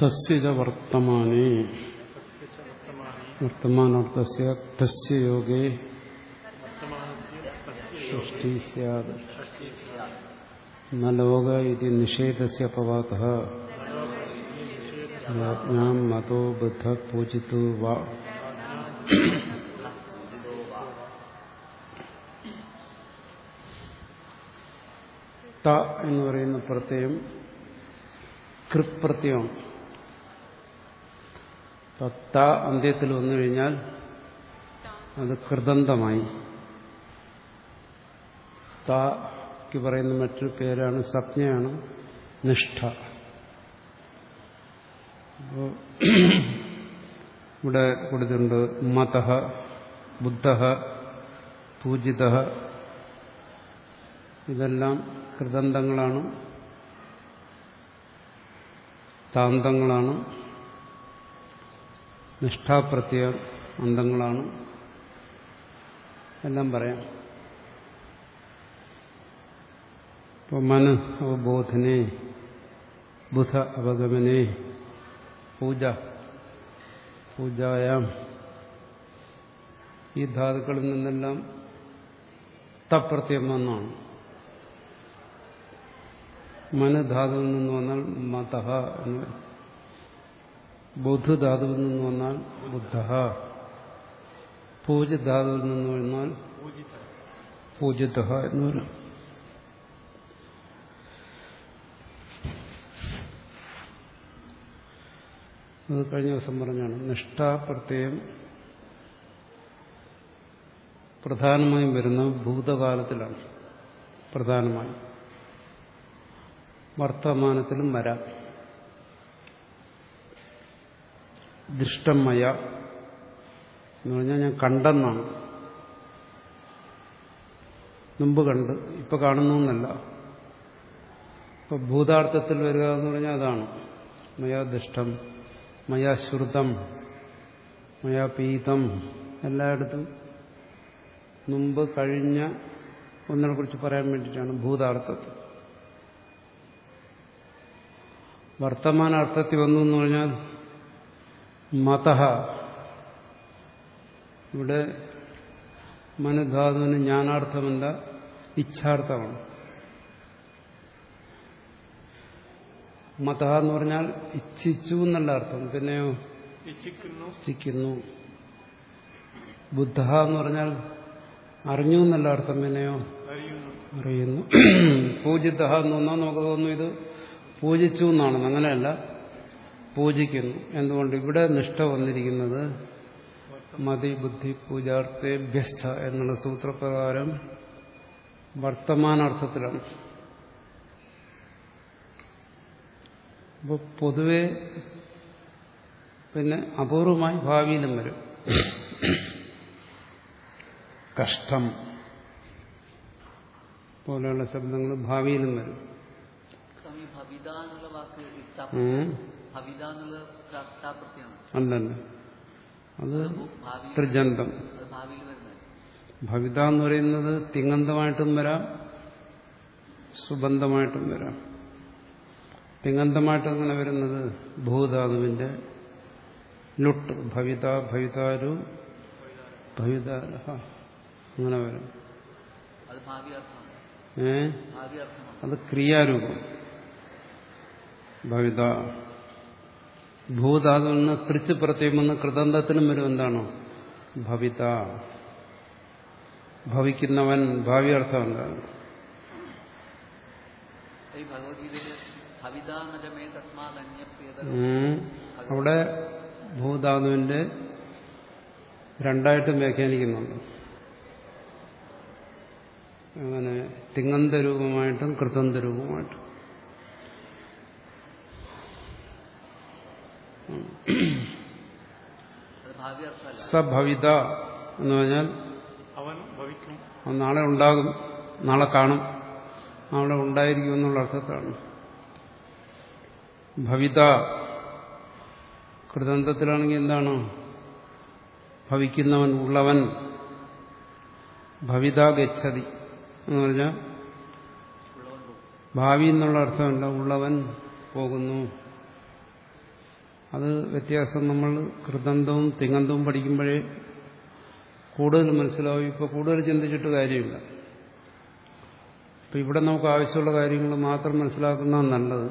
തസ്യ ച വർത്തമാനേ വർത്തമാനാർത്ഥസ്യ തസ്യ യോഗേ ഷഷ്ടി സ്യാത് ന ലോക ഇതി നിഷേധസ്യ അപവാദഃ ജ്ഞാം മതോ ബുദ്ധ പൂജിതോ വാ ത എന്ന് പറയുന്ന പ്രത്യയം കൃപ്രത്യമാണ് ത അന്ത്യത്തിൽ വന്നു കഴിഞ്ഞാൽ അത് കൃതന്തമായി താക്ക് പറയുന്ന മറ്റൊരു പേരാണ് സപ്ഞയാണ് നിഷ്ഠ അപ്പോൾ ഇവിടെ കൊടുത്തിട്ടുണ്ട് മത ബുദ്ധ പൂജിത ഇതെല്ലാം കൃതന്തങ്ങളാണ് താന്തങ്ങളാണ് നിഷ്ഠാപ്രത്യ അന്തങ്ങളാണ് എല്ലാം പറയാം ഇപ്പോൾ മന അവബോധനെ ബുധ അവഗമനെ പൂജ പൂജായാം ഈ ധാതുക്കളിൽ നിന്നെല്ലാം തപ്രത്യം വന്നാണ് മനധാതുവിൽ നിന്ന് വന്നാൽ മതഹ എന്ന് വരും ബുദ്ധധാതുവിൽ നിന്ന് വന്നാൽ ബുദ്ധ പൂജധാതുവിൽ നിന്ന് വന്നാൽ പൂജിത എന്ന് വരും അത് കഴിഞ്ഞ ദിവസം പറഞ്ഞാണ് നിഷ്ഠാപ്രത്യയം പ്രധാനമായും വരുന്ന ഭൂതകാലത്തിലാണ് പ്രധാനമായും വർത്തമാനത്തിലും വരാം ദൃഷ്ടമയ എന്ന് പറഞ്ഞാൽ ഞാൻ കണ്ടെന്നാണ് മുമ്പ് കണ്ട് ഇപ്പൊ കാണുന്നു എന്നല്ല ഇപ്പൊ ഭൂതാർത്ഥത്തിൽ വരിക എന്ന് പറഞ്ഞാൽ അതാണ് മയാ ദുഷ്ടം മയാ ശ്രുതം മയാ പീതം എല്ലായിടത്തും മുമ്പ് കഴിഞ്ഞ ഒന്നിനെ കുറിച്ച് പറയാൻ വേണ്ടിയിട്ടാണ് ഭൂതാർത്ഥത്തിൽ വർത്തമാനാർത്ഥത്തിൽ വന്നു എന്ന് പറഞ്ഞാൽ മതഹ ഇവിടെ മനുധാതുവിന് ജ്ഞാനാർത്ഥമല്ല ഇച്ഛാർത്ഥമാണ് മത എന്ന് പറഞ്ഞാൽ ഇച്ഛിച്ചു എന്നല്ല അർത്ഥം പിന്നെയോ ഇച്ഛിക്കുന്നു ബുദ്ധ എന്ന് പറഞ്ഞാൽ അറിഞ്ഞു എന്നല്ല അർത്ഥം പിന്നെയോ അറിയുന്നു പൂജിത എന്ന് വന്നാൽ നമുക്ക് തോന്നുന്നു ഇത് പൂജിച്ചു എന്നാണെന്ന് അങ്ങനെയല്ല പൂജിക്കുന്നു എന്തുകൊണ്ട് ഇവിടെ നിഷ്ഠ വന്നിരിക്കുന്നത് മതി ബുദ്ധി പൂജാർത്ഥേഭ്യസ്ഥ എന്നുള്ള സൂത്രപ്രകാരം വർത്തമാനാർത്ഥത്തിലാണ് അപ്പോൾ പൊതുവെ പിന്നെ അപൂർവമായി ഭാവിയിലും വരും കഷ്ടം പോലെയുള്ള ശബ്ദങ്ങൾ ഭാവിയിലും വരും സ്വാമി ഭവിത എന്നുള്ള വാക്ക് ഇത്ത- ഉം. ഭവിത എന്നുള്ള പ്രത്യാണ് അല്ലല്ല അത് ഭാവി ത്രിജന്തം അത് ഭാവിയിൽ വരുന്നത് ഭവിത എന്ന് പറയുന്നത് തിങ്ങന്തമായിട്ടും വരാം സുബന്ധമായിട്ടും വരാം തിങ്ങന്തമായിട്ട് അങ്ങനെ വരുന്നത് ഭൂധാതുവിന്റെ ലുട്ട് ഭവിത ഭവിതാരു ഭവിതാരഹ അങ്ങനെ വരും അത് ഭാവി അർത്ഥമാണ് ഏ ഭാവി അർത്ഥമാണ് അത് ക്രിയാരൂപം ഭവിത ഭൂധാതുവിൽ നിന്ന് തിരിച്ച് പ്രത്യേകം വന്ന് കൃതന്തത്തിനും വരും എന്താണോ ഭവിത ഭവിക്കുന്നവൻ ഭാവി അർത്ഥം എന്താണ് ഈ ഭഗവത്ഗീതയില് ഭവിത നജമേ തസ്മാത് അന്യപ്രിയത ഉം. അവിടെ ഭൂധാതുവിന്റെ രണ്ടായിട്ടും വ്യാഖ്യാനിക്കുന്നുണ്ട് അങ്ങനെ തിങ്ങന്ത രൂപമായിട്ടും കൃതന്ത രൂപമായിട്ടും അത് ഭാവി അർത്ഥമല്ല സഭവിത എന്ന് പറഞ്ഞാൽ അവൻ ഭവിക്കും അത് നാളെ ഉണ്ടാകും നാളെ കാണും നാളെ ഉണ്ടായിരിക്കും എന്നുള്ള അർത്ഥത്താണ് ഭവിത കൃതന്തത്തിലാണെങ്കിൽ എന്താണ് ഭവിക്കുന്നവൻ ഉള്ളവൻ ഭവിത ഗച്ഛതി എന്ന് പറഞ്ഞാൽ ഉള്ളവൻ പോകും ഭാവി എന്നുള്ള അർത്ഥമല്ല ഉള്ളവൻ പോകുന്നു അത് വ്യത്യാസം നമ്മൾ കൃതന്തവും തിങ്ങന്തവും പഠിക്കുമ്പോഴേ കൂടുതൽ മനസ്സിലാവും ഇപ്പോൾ കൂടുതൽ ചിന്തിച്ചിട്ട് കാര്യമില്ല അപ്പം ഇവിടെ നമുക്ക് ആവശ്യമുള്ള കാര്യങ്ങൾ മാത്രം മനസ്സിലാക്കുന്നതാണ് നല്ലത്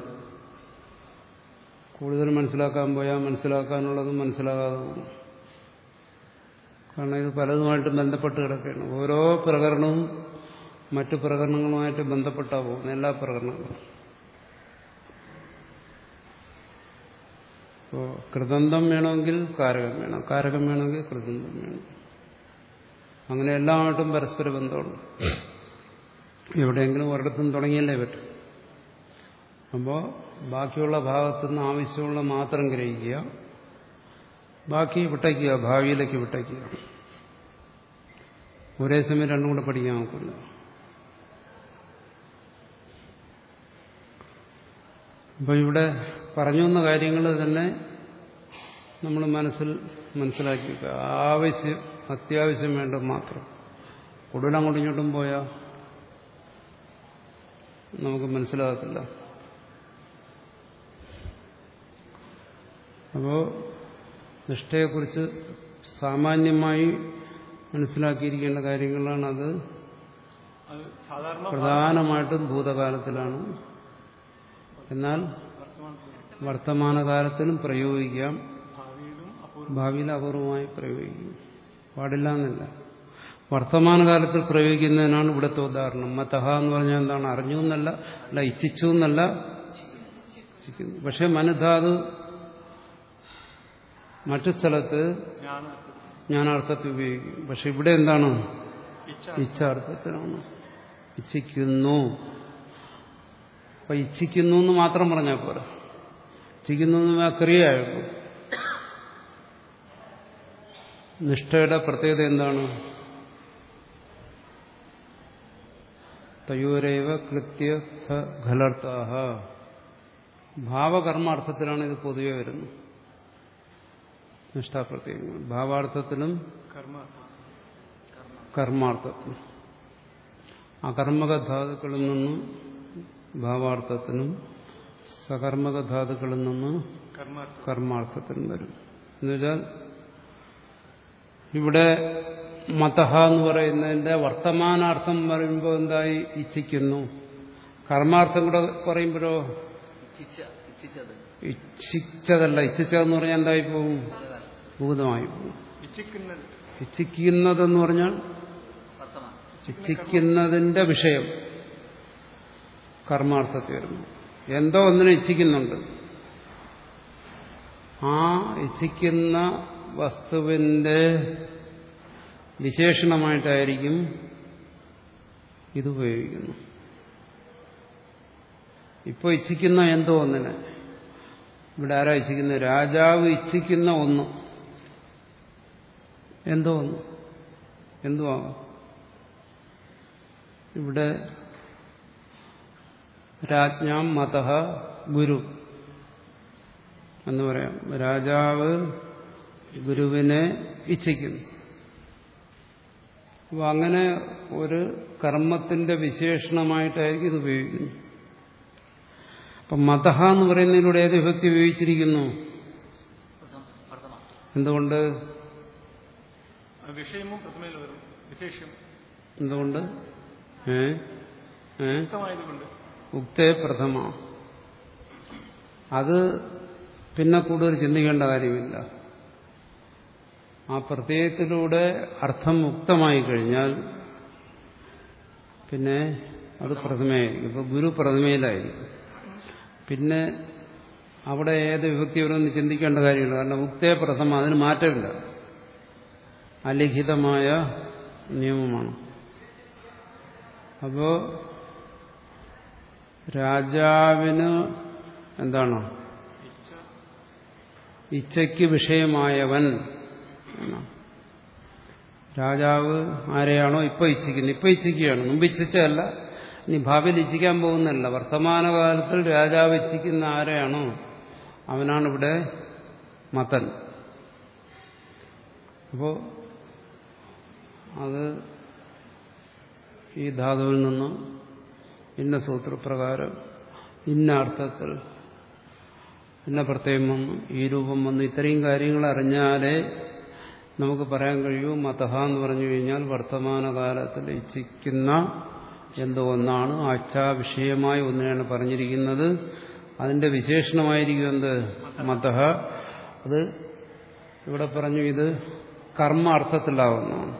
കൂടുതൽ മനസ്സിലാക്കാൻ പോയാൽ മനസ്സിലാക്കാനുള്ളതും മനസ്സിലാകാതെ പോകും കാരണം ഇത് പലതുമായിട്ട് ബന്ധപ്പെട്ട് കിടക്കുകയാണ് ഓരോ പ്രകരണവും മറ്റു പ്രകരണങ്ങളുമായിട്ട് ബന്ധപ്പെട്ടാ പോകുന്നത് എല്ലാ പ്രകരണങ്ങളും ഇപ്പോൾ കൃതന്തം വേണമെങ്കിൽ കാരകം വേണം കാരകം വേണമെങ്കിൽ കൃതന്തം വേണം അങ്ങനെ എല്ലാമായിട്ടും പരസ്പര ബന്ധമുണ്ട് എവിടെയെങ്കിലും ഒരിടത്തും തുടങ്ങിയല്ലേ പറ്റും അപ്പോൾ ബാക്കിയുള്ള ഭാഗത്തുനിന്ന് ആവശ്യമുള്ള മാത്രം ഗ്രഹിക്കുക ബാക്കി വിട്ടയ്ക്കുക ഭാവിയിലേക്ക് വിട്ടയ്ക്കുക ഒരേ സമയം രണ്ടും കൂടെ പഠിക്കാൻ നോക്കില്ല അപ്പോൾ ഇവിടെ പറഞ്ഞു വന്ന കാര്യങ്ങൾ തന്നെ നമ്മൾ മനസ്സിൽ മനസ്സിലാക്കി വെക്കുക ആവശ്യം അത്യാവശ്യം വേണ്ടത് മാത്രം കൂടുതൽ അങ്ങോട്ടും ഇങ്ങോട്ടും പോയാൽ നമുക്ക് മനസ്സിലാകത്തില്ല അപ്പോൾ നിഷ്ഠയെക്കുറിച്ച് സാമാന്യമായി മനസ്സിലാക്കിയിരിക്കേണ്ട കാര്യങ്ങളാണ് അത് അത് സാധാരണ പ്രധാനമായിട്ടും ഭൂതകാലത്തിലാണ് എന്നാൽ വർത്തമാനത്തിൽ വർത്തമാനകാലത്തിലും പ്രയോഗിക്കാം ഭാവിയിലും അപൂർവ ഭാവിയിൽ അപൂർവമായി പ്രയോഗിക്കും പാടില്ല എന്നല്ല വർത്തമാനകാലത്തിൽ പ്രയോഗിക്കുന്നതിനാണ് ഇവിടുത്തെ ഉദാഹരണം മതഹ എന്ന് പറഞ്ഞാൽ എന്താണ് അറിഞ്ഞു എന്നല്ല അല്ല ഇച്ഛിച്ചു എന്നല്ല ഇച്ഛിക്കുന്നു പക്ഷെ മനുധാതു മറ്റു സ്ഥലത്ത് ജ്ഞാന ജ്ഞാനാർത്ഥത്തിൽ ഉപയോഗിക്കും പക്ഷെ ഇവിടെ എന്താണ് ഇച്ഛ ഇച്ഛാർത്ഥത്തിലാണ് ഇച്ഛിക്കുന്നു അപ്പൊ ഇച്ഛിക്കുന്നു എന്ന് മാത്രം പറഞ്ഞാൽ പോരാ ഇച്ഛിക്കുന്നു എന്ന് ആ ക്രിയയായുള്ളൂ നിഷ്ഠയുടെ പ്രത്യേകത എന്താണ് തയോരൈവ കൃത്യ ഖലർത്ഥാഹ ഭാവകർമാർത്ഥത്തിലാണ് ഇത് പൊതുവെ വരുന്നത് നിഷ്ഠാപ്രത്യേകങ്ങൾ ഭാവാർത്ഥത്തിലും കർമ്മ കർമാർത്ഥത്തിനും അകർമ്മക ധാതുക്കളിൽ നിന്നും ഭാവാർത്ഥത്തിനും സകർമ്മക ധാതുക്കളിൽ നിന്ന് കർമ്മ കർമാർത്ഥത്തിനും വരും എന്നുവെച്ചാൽ ഇവിടെ മതഹ എന്ന് പറയുന്നതിന്റെ വർത്തമാനാർത്ഥം പറയുമ്പോൾ എന്തായി ഇച്ഛിക്കുന്നു കർമാർത്ഥം കൂടെ പറയുമ്പോഴോ ഇച്ഛിച്ച ഇച്ഛിച്ചത് ഇച്ഛിച്ചതല്ല ഇച്ഛിച്ചതെന്ന് പറഞ്ഞാൽ എന്തായി പോകും ഭൂതകാലം ഭൂതമായി പോകും ഇച്ഛിക്കുന്നത് ഇച്ഛിക്കുന്നതെന്ന് പറഞ്ഞാൽ വർത്തമാനം ഇച്ഛിക്കുന്നതിന്റെ വിഷയം കർമാർത്ഥത്തിൽ വരുന്നു എന്തോ ഒന്നിനെ ഇച്ഛിക്കുന്നുണ്ട് ആ ഇച്ഛിക്കുന്ന വസ്തുവിന്റെ വിശേഷണമായിട്ടായിരിക്കും ഇത് ഉപയോഗിക്കുന്നു ഇപ്പോൾ ഇച്ഛിക്കുന്ന എന്തോ ഒന്നിനെ ഇവിടെ ആരാ ഇച്ഛിക്കുന്നത് രാജാവ് ഇച്ഛിക്കുന്ന ഒന്ന് എന്തോ ഒന്ന് എന്തുവാകും ഇവിടെ രാജ്ഞാം മത ഗുരു എന്ന് പറയാം രാജാവ് ഗുരുവിനെ ഇച്ഛിക്കുന്നു അപ്പോൾ അങ്ങനെ ഒരു കർമ്മത്തിന്റെ വിശേഷണമായിട്ടായിരിക്കും ഇത് ഉപയോഗിക്കുന്നു അപ്പം മതഹ എന്ന് പറയുന്നതിലൂടെ ഏത് വിഭക്തി ഉപയോഗിച്ചിരിക്കുന്നു പ്രഥമ വർത്തമാനം എന്തുകൊണ്ട് വിഷയമോ പ്രഥമയിൽ വരും വിശേഷം എന്തുകൊണ്ട് ഏ ഏ വ്യക്തമായതുകൊണ്ട് ഉക്തേ പ്രഥമ അത് പിന്നെ കൂടുതൽ ചിന്തിക്കേണ്ട കാര്യമില്ല ആ പ്രത്യയത്തിലൂടെ അർത്ഥം മുക്തമായി കഴിഞ്ഞാൽ പിന്നെ അത് പ്രഥമയായിരിക്കും ഇപ്പൊ ഗുരു പ്രഥമയിലായിരിക്കും പിന്നെ അവിടെ ഏത് വിഭക്തി വരുമെന്ന് ചിന്തിക്കേണ്ട കാര്യമില്ല കാരണം ഉക്തേ പ്രഥമ അതിന് മാറ്റമില്ല അലിഖിതമായ നിയമമാണ് അപ്പോ രാജാവിന് എന്താണ് ഇച്ഛ ഇച്ഛയ്ക്ക് വിഷയമായവൻ എന്നാണ്. രാജാവ് ആരെയാണോ ഇപ്പൊ ഇച്ഛിക്കുന്നത് ഇപ്പൊ ഇച്ഛിക്കുകയാണ് മുമ്പ് ഇച്ഛിച്ചതല്ല ഇനി ഭാവിയിൽ ഇച്ഛിക്കാൻ പോകുന്നല്ല വർത്തമാനകാലത്തിൽ രാജാവ് ഇച്ഛിക്കുന്ന ആരെയാണോ അവനാണ് ഇവിടെ മതൻ അപ്പോ അത് ഈ ധാതുവിൽ നിന്നും ഇന്ന സൂത്രപ്രകാരം ഇന്ന അർത്ഥത്തിൽ പിന്നെ പ്രത്യേകം വന്നു ഈ രൂപം വന്നു ഇത്രയും കാര്യങ്ങൾ അറിഞ്ഞാലേ നമുക്ക് പറയാൻ കഴിയൂ മതഹ എന്ന് പറഞ്ഞു കഴിഞ്ഞാൽ വർത്തമാനകാലത്തിൽ ഇച്ഛിക്കുന്ന എന്തോ ഒന്നാണ് ആച്ഛാ വിഷയമായ ഒന്നിനാണ് പറഞ്ഞിരിക്കുന്നത് അതിന്റെ വിശേഷണമായിരിക്കും എന്ത് മതഹ അത് ഇവിടെ പറഞ്ഞു ഇത് കർമ്മ അർത്ഥത്തിലാവുന്നതാണ്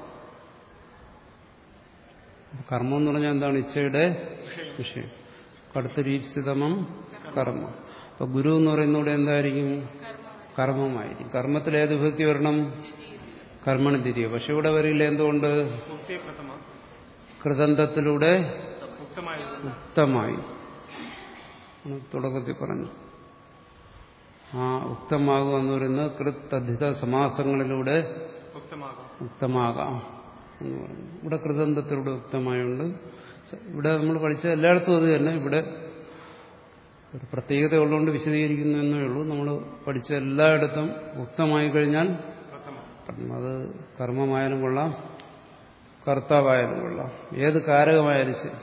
കർമ്മം എന്ന് പറഞ്ഞാൽ എന്താണ് ഇച്ഛയുടെ വിഷയം കടുത്തരീപ്സിതമം കർമ്മ അപ്പൊ ഗുരു എന്ന് പറയുന്നവിടെ എന്തായിരിക്കും കർമ്മമായിരിക്കും കർമ്മത്തിൽ ഏത് വിഭക്തി വരണം കർമ്മണി തിരിയ പക്ഷെ ഇവിടെ വരില്ല എന്തുകൊണ്ട് ഉക്തേ പ്രഥമ കൃതന്തത്തിലൂടെ ഉക്തമായത് ഉക്തമായി എന്ന് തുടക്കത്തിൽ പറഞ്ഞു ആ ഉക്തമാകുക എന്ന് പറയുന്നത് കൃത്തധിത സമാസങ്ങളിലൂടെ ഉക്തമാകും ഉക്തമാകാം എന്ന് പറഞ്ഞു ഇവിടെ കൃതന്തത്തിലൂടെ ഉക്തമായുണ്ട് ഇവിടെ നമ്മൾ പഠിച്ച എല്ലായിടത്തും അത് തന്നെ ഇവിടെ ഒരു പ്രത്യേകത ഉള്ളതുകൊണ്ട് വിശദീകരിക്കുന്നു എന്നേ ഉള്ളൂ നമ്മൾ പഠിച്ച എല്ലായിടത്തും ഉക്തമായി കഴിഞ്ഞാൽ പ്രഥമ അത് കർമ്മമായാലും കൊള്ളാം കർത്താവായാലും കൊള്ളാം ഏത് കാരകമായാലും ശരി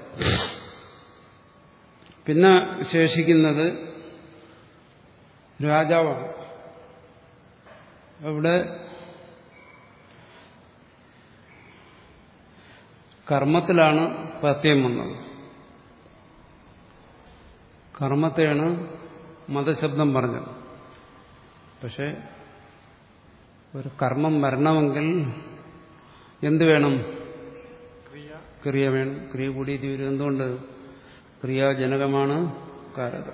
പിന്നെ ശേഷിക്കുന്നത് രാജാവാണ് അവിടെ കർമ്മത്തിലാണ് പ്രത്യം വന്നത് കർമ്മത്തെയാണ് മതശബ്ദം പറഞ്ഞത് പക്ഷെ ഒരു കർമ്മം വരണമെങ്കിൽ എന്ത് വേണം ക്രിയ ക്രിയ വേണം ക്രിയ കൂടി തീരും എന്തുകൊണ്ട് ക്രിയാജനകമാണ് കാരകം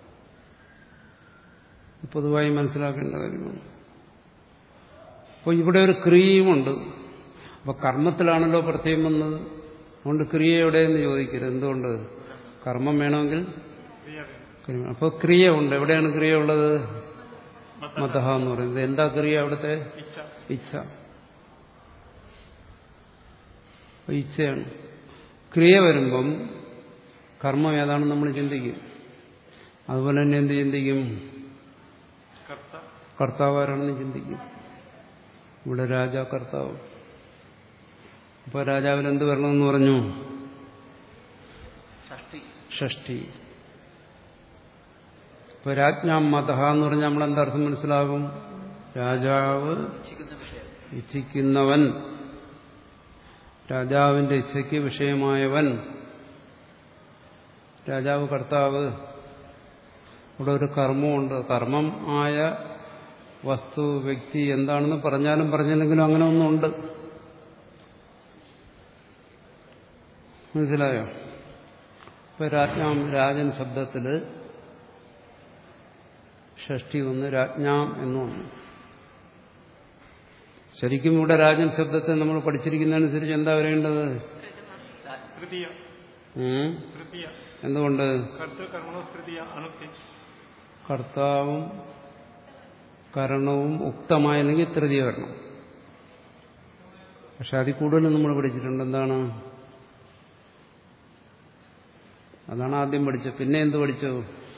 പൊതുവായി മനസ്സിലാക്കേണ്ട കാര്യമാണ് അപ്പോൾ ഇവിടെ ഒരു ക്രിയയുമുണ്ട് അപ്പോൾ കർമ്മത്തിലാണല്ലോ പ്രത്യേകം വന്നത് അതുകൊണ്ട് ക്രിയ എവിടെയെന്ന് ചോദിക്കരുത് എന്തുകൊണ്ട് കർമ്മം വേണമെങ്കിൽ ക്രിയ വേണം ക്രിയ അപ്പോൾ ക്രിയ ഉണ്ട് എവിടെയാണ് ക്രിയ ഉള്ളത് മത മതഹ എന്ന് പറയുന്നത് എന്താ ക്രിയ അവിടുത്തെ ഇച്ഛ ഇച്ഛ അപ്പൊ ഇച്ഛയാണ് ക്രിയ വരുമ്പം കർമ്മം ഏതാണെന്ന് നമ്മൾ ചിന്തിക്കും അതുപോലെ തന്നെ എന്ത് ചിന്തിക്കും കർത്ത കർത്താവ് ആരാണെന്ന് ചിന്തിക്കും ഇവിടെ രാജ കർത്താവ് അപ്പോൾ രാജാവിന് എന്ത് വരണമെന്ന് പറഞ്ഞു ഷഷ്ടി ഷഷ്ടി ഇപ്പൊ രാജ്ഞാം മതഹ എന്ന് പറഞ്ഞാൽ നമ്മൾ എന്താർത്ഥം മനസ്സിലാകും രാജാവ് ഇച്ഛിക്കുന്ന വിഷയം ഇച്ഛിക്കുന്നവൻ രാജാവിന്റെ ഇച്ഛയ്ക്ക് വിഷയമായവൻ രാജാവ് കർത്താവ് ഇവിടെ ഒരു കർമ്മമുണ്ട് കർമ്മം ആയ വസ്തു വ്യക്തി എന്താണെന്ന് പറഞ്ഞാലും പറഞ്ഞില്ലെങ്കിലും അങ്ങനെ ഒന്നുണ്ട് മനസ്സിലായോ ഇപ്പൊ രാജ്ഞാം രാജൻ ശബ്ദത്തില് ഷഷ്ടി വന്ന് രാജ്ഞാം എന്ന് വന്നു ശരിക്കും ഇവിടെ രാജൻ ശബ്ദത്തെ നമ്മൾ പഠിച്ചിരിക്കുന്നതനുസരിച്ച് എന്താ വരേണ്ടത് തൃതീയ ഉം? തൃതീയ എന്തുകൊണ്ട് കർത്തൃ കർമ്മണോ തൃതീയ അണുക്തി കർത്താവും കരണവും ഉക്തമായില്ലെങ്കിൽ തൃതീയ വരണം പക്ഷെ അതിൽ കൂടുതൽ നമ്മൾ പഠിച്ചിട്ടുണ്ട് എന്താണ് അതാണ് ആദ്യം പഠിച്ചത് പിന്നെ എന്ത് പഠിച്ചു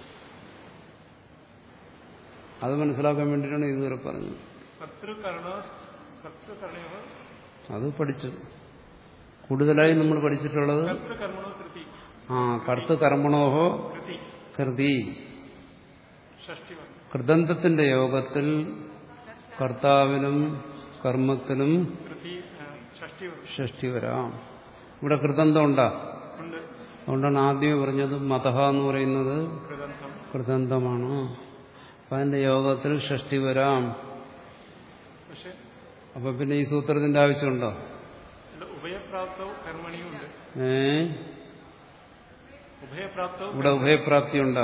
അത് മനസ്സിലാക്കാൻ വേണ്ടിയിട്ടാണ് ഇതുവരെ പറഞ്ഞത് കർത്തൃ കർണോ കർത്തൃ കർണയോ അത് പഠിച്ചു കൂടുതലായി നമ്മൾ പഠിച്ചിട്ടുള്ളത് കർത്തൃ കർമ്മണോ തൃതി ആ കർത്ത് കർമ്മണോഹോ കൃതി കൃതി ഷഷ്ടി വന്നു കൃതന്തത്തിന്റെ യോഗത്തിൽ കർത്താവിനും കർമ്മത്തിനും കൃതി ആ, ഷഷ്ടി വന്നു ഷഷ്ടി വരാം ഇവിടെ കൃതന്തം ഉണ്ടാ ഉണ്ട് അതുകൊണ്ടാണ് ആദ്യം പറഞ്ഞത് മതഹ എന്ന് പറയുന്നത് കൃതന്തം കൃതന്തമാണ് അപ്പൊ അതിന്റെ യോഗത്തിൽ ഷഷ്ടി വരാം പക്ഷെ അപ്പൊ പിന്നെ ഈ സൂത്രത്തിന്റെ ആവശ്യമുണ്ടോ ഇവിടെ ഉഭയപ്രാപ്തവും കർമ്മണിയും ഉണ്ട് ഏ ഉഭയപ്രാപ്തവും ഇവിടെ ഉഭയപ്രാപ്തി ഉണ്ടോ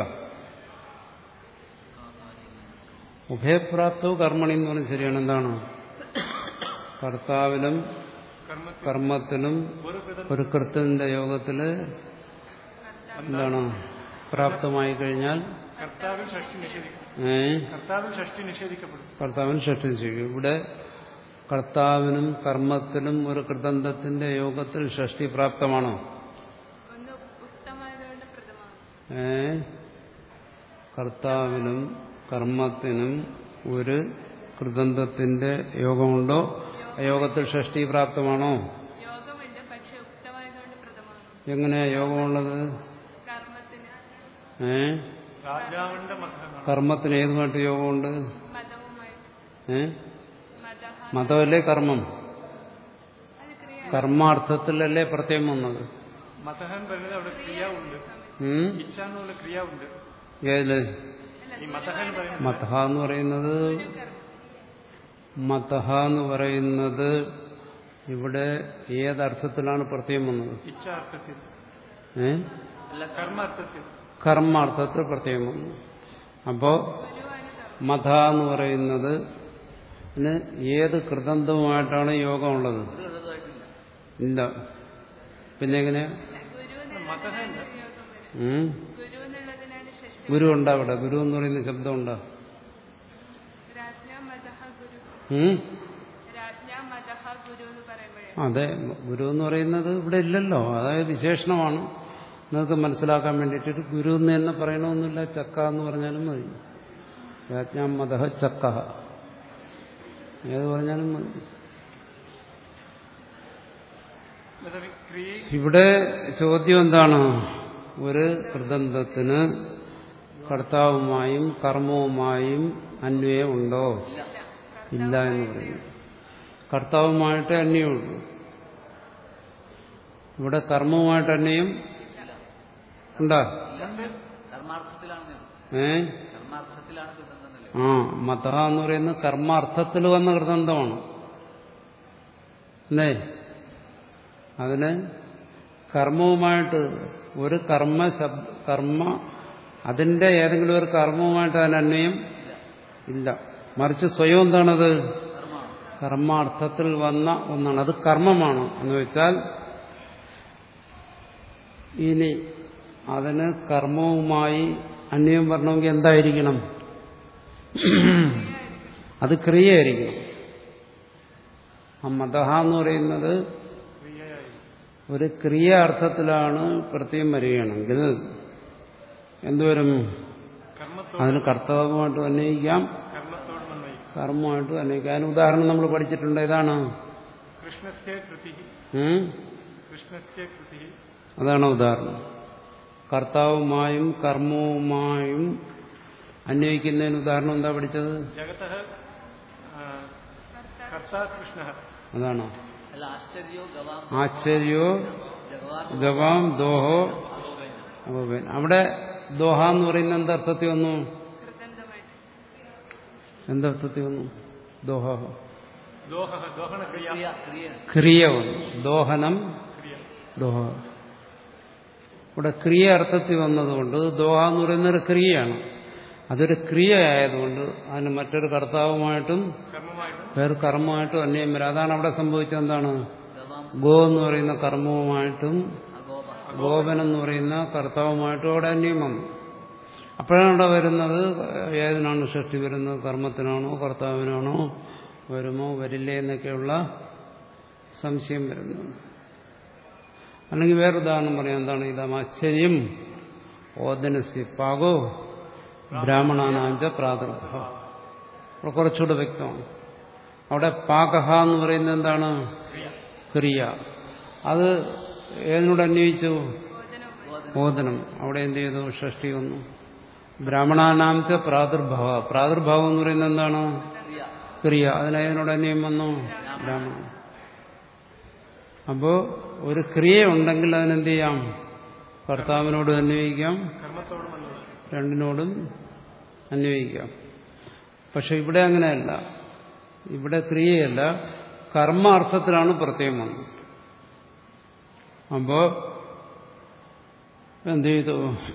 ഉഭയപ്രാപ്തവും കർമ്മണി എന്ന് പറഞ്ഞാൽ ശരിയാണ് എന്താണ് കർത്താവിനും കർമ്മത്തിൽ കർമ്മത്തിനും ഒരു കൃതം ഒരു കൃത്യന്റെ യോഗത്തില് എന്താണ് പ്രാപ്തമായി കഴിഞ്ഞാൽ കർത്താവിൽ ഷഷ്ടി നിഷേധിക്കും ഏ കർത്താവിൽ ഷഷ്ടി നിഷേധിക്കപ്പെടും കർത്താവിന് ഷഷ്ടി ചെയ്യും ഇവിടെ കർത്താവിനും കർമ്മത്തിനും ഒരു കൃതന്തത്തിന്റെ യോഗത്തിൽ ഷഷ്ടി പ്രാപ്തമാണോ ഒന്ന് ഉക്തമായതുകൊണ്ട് പ്രഥമമാണ് ഏ കർത്താവിനും കർമ്മത്തിനും ഒരു കൃതന്തത്തിന്റെ യോഗമുണ്ടോ ആ യോഗത്തിൽ ഷഷ്ടി പ്രാപ്തമാണോ യോഗമുണ്ട് പക്ഷെ ഉക്തമായതുകൊണ്ട് പ്രഥമമാണ് എങ്ങനെയാ യോഗമുള്ളത് കർമ്മത്തിന് ഏ രാജാവിന്റെ മതമാണ് കർമ്മത്തിന് ഏതുമായിട്ട് യോഗമുണ്ട് മതവുമായിട്ട് ഏ മതഹ മതമല്ലേ കർമ്മം അത് ക്രിയ കർമാർത്ഥത്തിലല്ലേ പ്രത്യേകം വന്നത് മതഹൻ പറയുന്നത് അവിടെ ക്രിയ ഉണ്ട് ഉം? ഇച്ഛ എന്നുള്ള ക്രിയ ഉണ്ട് ഏതില് ഈ മതഹൻ പറയുന്നത് മതഹ എന്ന് പറയുന്നത് മതഹ എന്ന് പറയുന്നത് ഇവിടെ ഏതർത്ഥത്തിലാണ് പ്രത്യേകം വന്നത് ഇച്ഛ അർത്ഥത്തിൽ ഏ അല്ല കർമ്മ അർത്ഥത്തിൽ കർമാർത്ഥത്തിൽ പ്രത്യേകം വന്നു അപ്പോ മത എന്ന് പറയുന്നത് ന് ഏത് കൃതന്തവുമായിട്ടാണ് യോഗമുള്ളത് ഒരു കൃതമായിട്ടില്ല ഇല്ല പിന്നെ എങ്ങനെ ഗുരു മതഹൻ യോഗം വരും ഉം? ഗുരു എന്നുള്ളതിനാണ് ഷഷ്ടി ഗുരു ഉണ്ടോ അവിടെ ഗുരു എന്ന് പറയുന്ന ശബ്ദം ഉണ്ടോ രാജ്ഞ മതഹ ഗുരു ഉം? രാജ്ഞ മതഹ ഗുരു എന്ന് പറയുമ്പോഴേ അതെ ഗുരു എന്ന് പറയുന്നത് ഇവിടെ ഇല്ലല്ലോ അതായത് വിശേഷണമാണ് നിങ്ങൾക്ക് മനസ്സിലാക്കാൻ വേണ്ടിയിട്ട് ഗുരു എന്ന് തന്നെ പറയണമെന്നില്ല ചക്ക എന്ന് പറഞ്ഞാലും മതി യാജ്ഞാം മതഃ ചക്ക ഏത് പറഞ്ഞാലും മതി അതായത് ക്രിയ ഇവിടെ ചോദ്യം എന്താണ് ഒരു കൃതന്തത്തിന് കർത്താവുമായും കർമ്മവുമായും അന്വയം ഉണ്ടോ ഇല്ല എന്ന് പറയുന്നു കർത്താവുമായിട്ട് അന്വയമുള്ളൂ ഇവിടെ കർമ്മവുമായിട്ട് അന്വയം ഉണ്ടാ കർമാർത്ഥത്തിലാണ് ഞാൻ. ഏ കർമാർത്ഥത്തിലാണ് കൃതന്തന്നല്ലേ ആ മത എന്ന് പറയുന്നത് കർമാർത്ഥത്തിൽ വന്ന കൃതന്തമാണ് അല്ലേ അതിന് കർമ്മവുമായിട്ട് ഒരു കർമ്മ ശബ്ദ കർമ്മ അതിന്റെ ഏതെങ്കിലും ഒരു കർമ്മവുമായിട്ട് അതിന് അന്വയം ഇല്ല മറിച്ച് സ്വയം എന്താണത് കർമ്മമാണ് കർമാർത്ഥത്തിൽ വന്ന ഒന്നാണ് അത് കർമ്മമാണ് എന്ന് വെച്ചാൽ ഇനി അതിന് കർമ്മവുമായി അന്വയം വരണമെങ്കിൽ എന്തായിരിക്കണം അത് ക്രിയയായിരിക്കണം ആ മതഹ എന്ന് പറയുന്നത് ക്രിയയായി ഒരു ക്രിയ അർത്ഥത്തിലാണ് പ്രത്യേകം വരികയാണെങ്കിൽ എന്തുവരും കർമ്മത്തോട് അതിന് കർത്തവ്യമായിട്ട് അന്വയിക്കാം കർമ്മത്തോട് നന്നായി കർമ്മമായിട്ട് അന്വയിക്കാം അതിന് ഉദാഹരണം നമ്മൾ പഠിച്ചിട്ടുണ്ട് ഏതാണ് കൃഷ്ണസ്യ കൃതി ഉം? കൃഷ്ണസ്യ കൃതി അതാണ് ഉദാഹരണം കർത്താവുമായും കർമ്മവുമായും അന്വയിക്കുന്നതിന് ഉദാഹരണം എന്താ പഠിച്ചത് ജഗത കർത്ത കൃഷ്ണ അതാണ് അല്ല ആശ്ചര്യോ ഗവാം ആശ്ചര്യോ ജഗവാൻ ഗവാം ദോഹോ അപവേൻ അവിടെ ദോഹ എന്ന് പറയുന്ന എന്തർത്ഥത്തിൽ വന്നു കൃതന്തമായിട്ട് എന്തർത്ഥത്തിൽ വന്നു ദോഹ ദോഹ ദോഹന ക്രിയ ക്രിയ ക്രിയ ക്രിയ വന്നു ദോഹനം ക്രിയ ദോഹ ഇവിടെ ക്രിയ അർത്ഥത്തിൽ വന്നതുകൊണ്ട് ദോഹ എന്ന് പറയുന്നൊരു ക്രിയയാണ് അതൊരു ക്രിയ ആയതുകൊണ്ട് അതിന് മറ്റൊരു കർത്താവുമായിട്ടും കർമ്മമായിട്ട് വേറെ കർമ്മമായിട്ടും അന്യം വരും അതാണ് അവിടെ സംഭവിച്ചത് എന്താണ് ഗവാം ഗോ എന്ന് പറയുന്ന കർമ്മവുമായിട്ടും അഗോപ ഗോപൻ എന്ന് പറയുന്ന കർത്താവുമായിട്ടും അവിടെ അന്യം വന്നു അപ്പോഴാണ് അവിടെ വരുന്നത് ഏതിനാണ് സൃഷ്ടി വരുന്നത് കർമ്മത്തിനാണോ കർത്താവിനാണോ വരുമോ വരില്ലേ എന്നൊക്കെയുള്ള സംശയം വരുന്നത് അല്ലെങ്കിൽ വേറെ ഉദാഹരണം പറയാം എന്താണ് ഇതാ ആശ്ചര്യം ഓദനസി പാകോ ബ്രാഹ്മണാനാഞ്ച പ്രാതർഭ അവിടെ കുറച്ചുകൂടെ വ്യക്തമാണ് അവിടെ പാകഹ എന്ന് പറയുന്നത് എന്താണ് ക്രിയ അത് ഏതിനോട് അന്വയിച്ചു ഓദനം അവിടെ എന്ത് ചെയ്തു ഷഷ്ടി വന്നു ബ്രാഹ്മണാനാംച പ്രാദുർഭാവ പ്രാദുർഭാവം എന്ന് പറയുന്നത് എന്താണ് ക്രിയ ക്രിയ അതിനതിനോട് അന്വയം വന്നു ബ്രാഹ്മണൻ അപ്പോ ഒരു ക്രിയ ഉണ്ടെങ്കിൽ അതിനെന്ത് ചെയ്യാം കർത്താവിനോട് അന്വയിക്കാം കർമ്മത്തോട് വന്നത് രണ്ടിനോടും അന്വയിക്കാം പക്ഷെ ഇവിടെ അങ്ങനെയല്ല ഇവിടെ ക്രിയയല്ല കർമാർത്ഥത്തിലാണ് പ്രത്യേകം വന്നത് അപ്പോ എന്ത് ചെയ്തു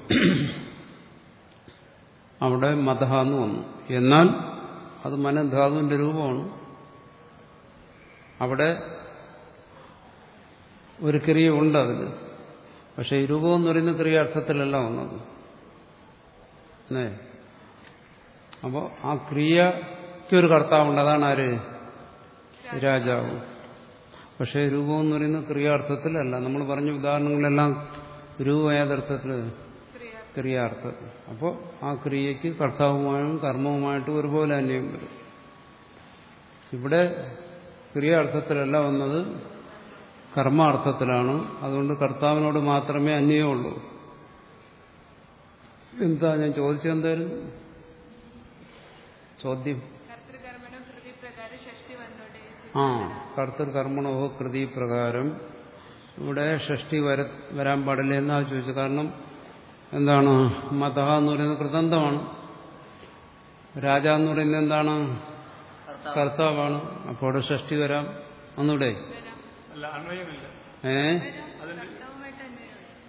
അവിടെ മതഹ എന്ന് വന്നു എന്നാൽ അത് മനധാതുവിന്റെ രൂപമാണ് അവിടെ ഒരു ക്രിയ ഉണ്ട് അതിന് പക്ഷെ ഈ രൂപം എന്ന് പറയുന്ന ക്രിയ അർത്ഥത്തിലല്ല വന്നത് അല്ലേ അപ്പോൾ ആ ക്രിയയ്ക്ക് ഒരു കർത്താവുണ്ട് അതാണ് ആര് രാജാവ് പക്ഷേ രൂപം എന്ന് പറയുന്നത് ക്രിയാർത്ഥത്തിലല്ല നമ്മൾ പറഞ്ഞ ഉദാഹരണങ്ങളെല്ലാം രൂപം ഏതർത്ഥത്തിൽ ക്രിയ ക്രിയാർത്ഥത്തിൽ അപ്പോൾ ആ ക്രിയയ്ക്ക് കർത്താവുമായും കർമ്മവുമായിട്ടും ഒരുപോലെ അന്യം വരും ഇവിടെ ക്രിയാർത്ഥത്തിലല്ല വന്നത് കർമാർത്ഥത്തിലാണ് അതുകൊണ്ട് കർത്താവിനോട് മാത്രമേ അന്യമുള്ളൂ എന്താ ഞാൻ ചോദിച്ചെന്തായിരുന്നു ചോദ്യം കർത്തൃകർമ്മണ കൃതി പ്രകാരം ഷഷ്ടി വന്നോട്ടെ ആ കർത്തൃ കർമ്മണോ കൃതി പ്രകാരം ഇവിടെ ഷഷ്ടി വര വരാൻ പാടില്ല എന്നാ ചോദിച്ചു കാരണം എന്താണ് മത എന്ന് പറയുന്നത് കൃതന്തമാണ് രാജ എന്ന് പറയുന്നത് എന്താണ് കർത്താവാണ് അപ്പോൾ അവിടെ ഷഷ്ടി വരാം ഒന്നൂടെ അല്ല അന്വയമില്ല ഏ അതിന്റെ കർത്തവുമായിട്ട് തന്നെ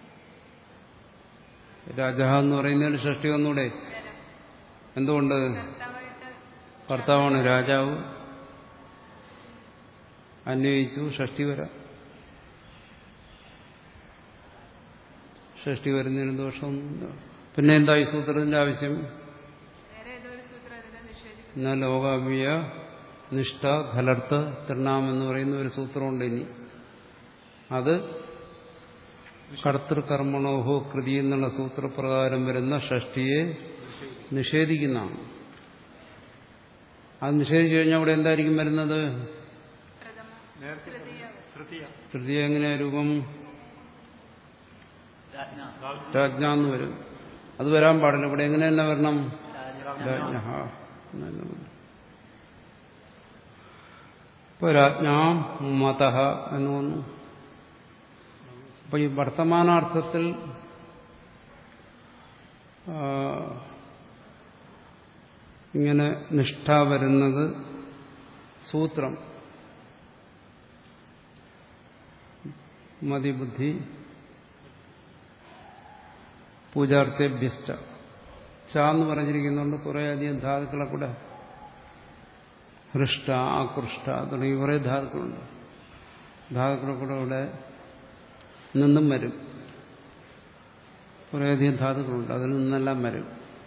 രാജ എന്ന് പറയുന്നതിൽ ഷഷ്ടി ഒന്നൂടെ എന്തുകൊണ്ട് കർത്താവായിട്ട് കർത്താവാണ് രാജാവ് അന്വയിച്ചു ഷഷ്ടി വരാം ഷഷ്ടി വരുന്നതിന് ദോഷമൊന്നുമില്ല പിന്നെ എന്താ ഈ സൂത്രത്തിന്റെ ആവശ്യം വേറെ ഏതോ ഒരു സൂത്രം അതിനെ നിഷേധിക്കുന്നു എന്നാൽ ലോകാവ്യ നിഷ്ഠ ഖലർത്ത് തൃണാം എന്ന് പറയുന്ന ഒരു സൂത്രമുണ്ട് ഇനി അത് കർത്തൃകർമ്മണോഹോ കൃതി എന്നുള്ള സൂത്രപ്രകാരം വരുന്ന ഷഷ്ടിയെ നിഷേധിക്കുന്നതാണ് അത് നിഷേധിച്ചു കഴിഞ്ഞാൽ അവിടെ എന്തായിരിക്കും വരുന്നത് പ്രഥമ നേരത്തെ തൃതീയ തൃതീയ തൃതീയ എങ്ങനെ രൂപം രാജ്ഞ രാജ്ഞ എന്ന് വരും അത് വരാൻ പാടില്ല ഇവിടെ എങ്ങനെ തന്നെ വരണം രാജ രാജ്ഞ എന്ന് വരും. ഇപ്പൊ രാജ്ഞാം മത എന്ന് വന്നു അപ്പൊ ഈ വർത്തമാനാർത്ഥത്തിൽ ആ, ഇങ്ങനെ നിഷ്ഠ വരുന്നത് സൂത്രം മതിബുദ്ധി പൂജാർത്ഥ്യഭ്യസ്റ്റ ച എന്ന് പറഞ്ഞിരിക്കുന്നുണ്ട് കുറേയധികം ധാതുക്കളെ കൂടെ ഹൃഷ്ട ആകൃഷ്ട തുടങ്ങി കുറേ ധാതുക്കളുണ്ട് ധാതുക്കളെ കൂടെ ഇവിടെ നിന്നും വരും കുറേയധികം ധാതുക്കളുണ്ട് അതിൽ നിന്നെല്ലാം വരും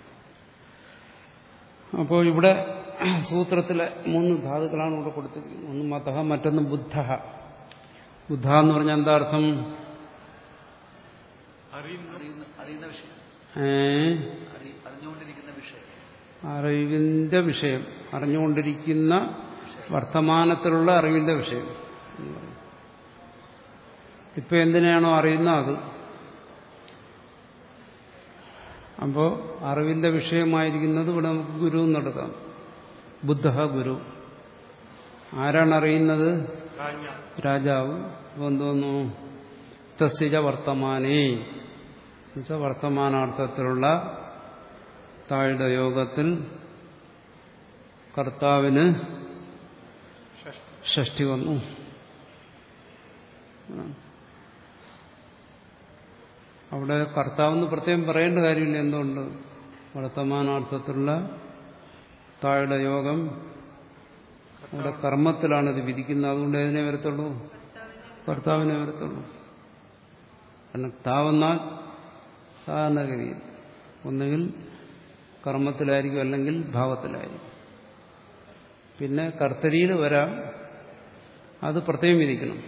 അപ്പോൾ ഇവിടെ സൂത്രത്തിലെ മൂന്ന് ധാതുക്കളാണ് ഇവിടെ കൊടുത്തിരിക്കുന്നത് ഒന്ന് മതഹ മറ്റൊന്ന് ബുദ്ധ ബുദ്ധ എന്ന് പറഞ്ഞാൽ എന്താ അർത്ഥം അറിയുന്ന അറിയുന്ന അറിയുന്ന വിഷയം ഏ അറി അറിഞ്ഞുകൊണ്ടിരിക്കുന്ന വിഷയം അറിവിന്റെ വിഷയം അറിഞ്ഞുകൊണ്ടിരിക്കുന്ന വർത്തമാനത്തിലുള്ള അറിവിന്റെ വിഷയം എന്ന് പറയും. ഇപ്പൊ എന്തിനാണോ അറിയുന്ന അത് അപ്പോ അറിവിന്റെ വിഷയമായിരിക്കുന്നത് ഇവിടെ നമുക്ക് ഗുരു എന്നെടുക്കാം ബുദ്ധ ഗുരു ആരാണ് അറിയുന്നത് രാജ്ഞ രാജാവ് അപ്പൊ എന്തോന്നു തസ്യജ വർത്തമാനേ എന്നുവെച്ചാൽ വർത്തമാനാർത്ഥത്തിലുള്ള താഴെ യോഗത്തിൽ കർത്താവിന് ഷഷ്ടി ഷഷ്ടി വന്നു അവിടെ കർത്താവെന്ന് പ്രത്യേകം പറയേണ്ട കാര്യമില്ല എന്തുകൊണ്ട് വർത്തമാനാർത്ഥത്തിലുള്ള താഴെ യോഗം അവിടെ കർമ്മത്തിലാണ് ഇത് വിധിക്കുന്നത് അതുകൊണ്ട് ഏതിനെ വരത്തുള്ളൂ കർത്താവിനെ വരത്തുള്ളൂ കാരണം താവെന്നാൽ സാധാരണഗതിയിൽ ഒന്നുകിൽ കർമ്മത്തിലായിരിക്കും അല്ലെങ്കിൽ ഭാവത്തിലായിരിക്കും പിന്നെ കർത്തരിയിൽ വരാം അത് പ്രത്യേകം വിധിക്കണം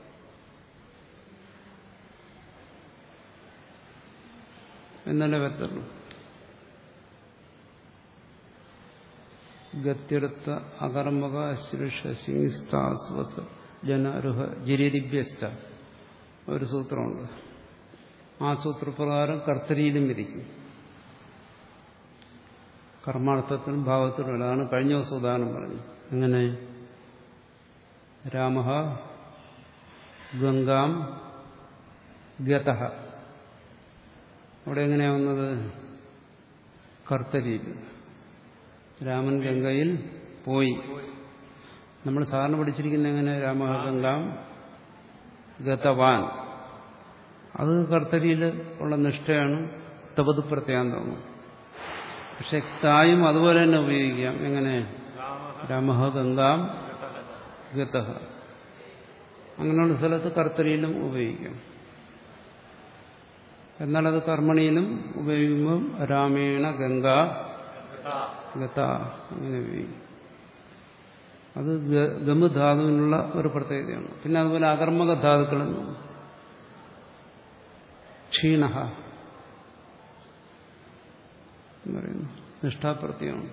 എന്നല്ലേ വരത്തുള്ളൂ ഗത്യടുത്ത അകർമ്മക അശ്ലേഷ സിംസ്താസ്വസ് ജനരുഹ ജിരിദിഭ്യസ്ഥ ഒരു സൂത്രമുണ്ട് ആ സൂത്രപ്രകാരം കർത്തരിയിലും വിധിക്കും കർമാർത്ഥത്തിലും ഭാവത്തിലും അതാണ് കഴിഞ്ഞ ദിവസം ഉദാഹരണം പറഞ്ഞു അങ്ങനെ രാമ ഗംഗാം ഗത അവിടെ എങ്ങനെയാ വന്നത് കർത്തരിയിൽ രാമൻ ഗംഗയിൽ പോയി നമ്മൾ സാറിന് പഠിച്ചിരിക്കുന്ന എങ്ങനെ രാമ ഗംഗാം ഗതവാൻ അത് കർത്തരിയിൽ ഉള്ള നിഷ്ഠയാണ് തപത് പ്രത്യാന്തമാണ് പക്ഷെ തായും അതുപോലെ തന്നെ ഉപയോഗിക്കാം എങ്ങനെ രാമ രാമ ഗംഗാം ഗത അങ്ങനെയുള്ള സ്ഥലത്ത് കർത്തരിയിലും ഉപയോഗിക്കാം എന്നാൽ അത് കർമ്മണിയിലും ഉപയോഗിക്കുമ്പോൾ രാമേണ ഗംഗ ഗത അങ്ങനെ ഉപയോഗിക്കും അത് ഗ- ഗമധാതുവിനുള്ള ഒരു പ്രത്യേകതയാണ് പിന്നെ അതുപോലെ അകർമ്മക ധാതുക്കളെന്നും ക്ഷീണ എന്ന് പറയുന്നു നിഷ്ഠാപ്രത്യയമാണ്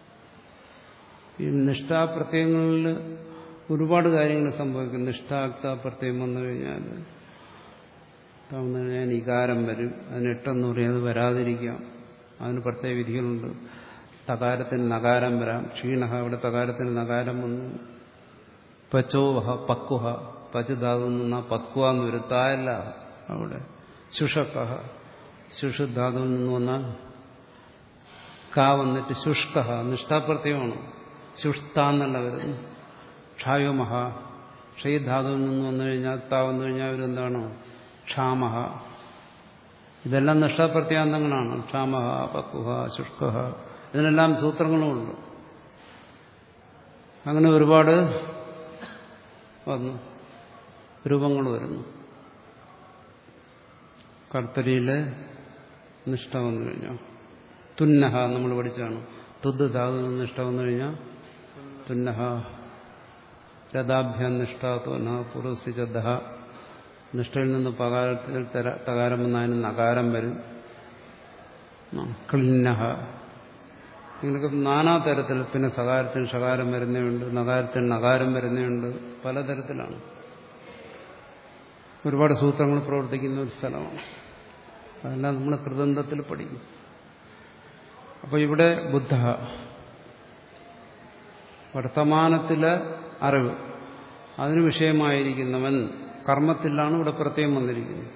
ഈ നിഷ്ഠാപ്രത്യയങ്ങളിൽ ഒരുപാട് കാര്യങ്ങൾ സംഭവിക്കും നിഷ്ഠാക്ത പ്രത്യയം വന്നു കഴിഞ്ഞാൽ വന്നു കഴിഞ്ഞാൽ ഇകാരം വരും അതിന് എട്ടെന്ന് പറയും അത് വരാതിരിക്കാം അതിന് പ്രത്യേക വിധികളുണ്ട് തകാരത്തിന് നകാരം വരാം ക്ഷീണ ഇവിടെ തകാരത്തിന് നകാരം വന്നു പച്ചോവഹ പക്വഹ പച്ചുധാതു നിന്ന പക്വ എന്ന് വരും തായല്ല അവിടെ ശുഷക്കഹ ശുഷുധാതുവിൽ നിന്ന് വന്നാൽ കാ വന്നിട്ട് ശുഷ്ക നിഷ്ഠാപ്രത്യമാണ് ശുഷ്ത എന്നല്ല വരുന്നു ക്ഷായോമഹ ക്ഷയധാതുവിൽ നിന്ന് വന്നു കഴിഞ്ഞാൽ താ വന്നു കഴിഞ്ഞാൽ അവരെന്താണ് ക്ഷാമഹ ഇതെല്ലാം നിഷ്ഠാപ്രത്യാന്തങ്ങളാണ് ക്ഷാമഹ പക്വഹ ശുഷ്ക ഇതിനെല്ലാം സൂത്രങ്ങളുമുണ്ട് അങ്ങനെ ഒരുപാട് വന്നു രൂപങ്ങൾ വരുന്നു കർത്തരിയിലെ നിഷ്ഠ വന്നു കഴിഞ്ഞാൽ തുന്നഹ നമ്മൾ പഠിച്ചാണ് തുദ് ധാതു നിഷ്ഠ വന്നു കഴിഞ്ഞാൽ തുന്നഹ രഥാഭ്യാം നിഷ്ഠ തുന പുറസിജദ നിഷ്ഠയിൽ നിന്ന് പകാരത്തിൽ തര തകാരം വന്ന അതിന് നകാരം വരും ക്ലിന്നഹ ഇങ്ങനെയൊക്കെ നാനാ തരത്തിൽ പിന്നെ സകാരത്തിന് ഷകാരം വരുന്നുണ്ട് നകാരത്തിന് നകാരം വരുന്നുണ്ട് പലതരത്തിലാണ് ഒരുപാട് സൂത്രങ്ങൾ പ്രവർത്തിക്കുന്ന ഒരു സ്ഥലമാണ് അതെല്ലാം നമ്മൾ കൃതന്തത്തിൽ പഠിക്കും അപ്പോൾ ഇവിടെ ബുദ്ധ വർത്തമാനത്തിലെ അറിവ് അതിന് വിഷയമായിരിക്കുന്നവൻ കർമ്മത്തിലാണ് ഇവിടെ പ്രത്യേകം വന്നിരിക്കുന്നത്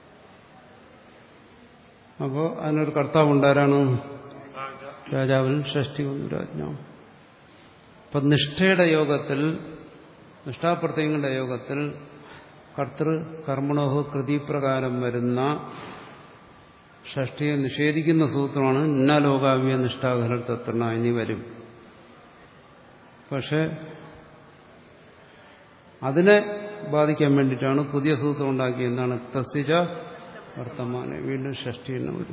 അപ്പോൾ അതിനൊരു കർത്താവ് ഉണ്ടാരാണ് രാജാവിൽ ഷഷ്ടി വന്നു രാജ്ഞാവ് അപ്പം നിഷ്ഠയുടെ യോഗത്തിൽ നിഷ്ഠാപ്രത്യങ്ങളുടെ യോഗത്തിൽ കർത്തൃ കർമ്മണോഹ കൃതിപ്രകാരം വരുന്ന ഷഷ്ടിയെ നിഷേധിക്കുന്ന സൂത്രമാണ് ഇന്നാലോകാവ്യ നിഷ്ഠാകരൽ തത്രണ ഇനി വരും പക്ഷെ അതിനെ ബാധിക്കാൻ വേണ്ടിയിട്ടാണ് പുതിയ സൂത്രം ഉണ്ടാക്കിയത് എന്താണ് തസ്തിജ വർത്തമാന വീണ്ടും ഷഷ്ടി എന്നെ വരും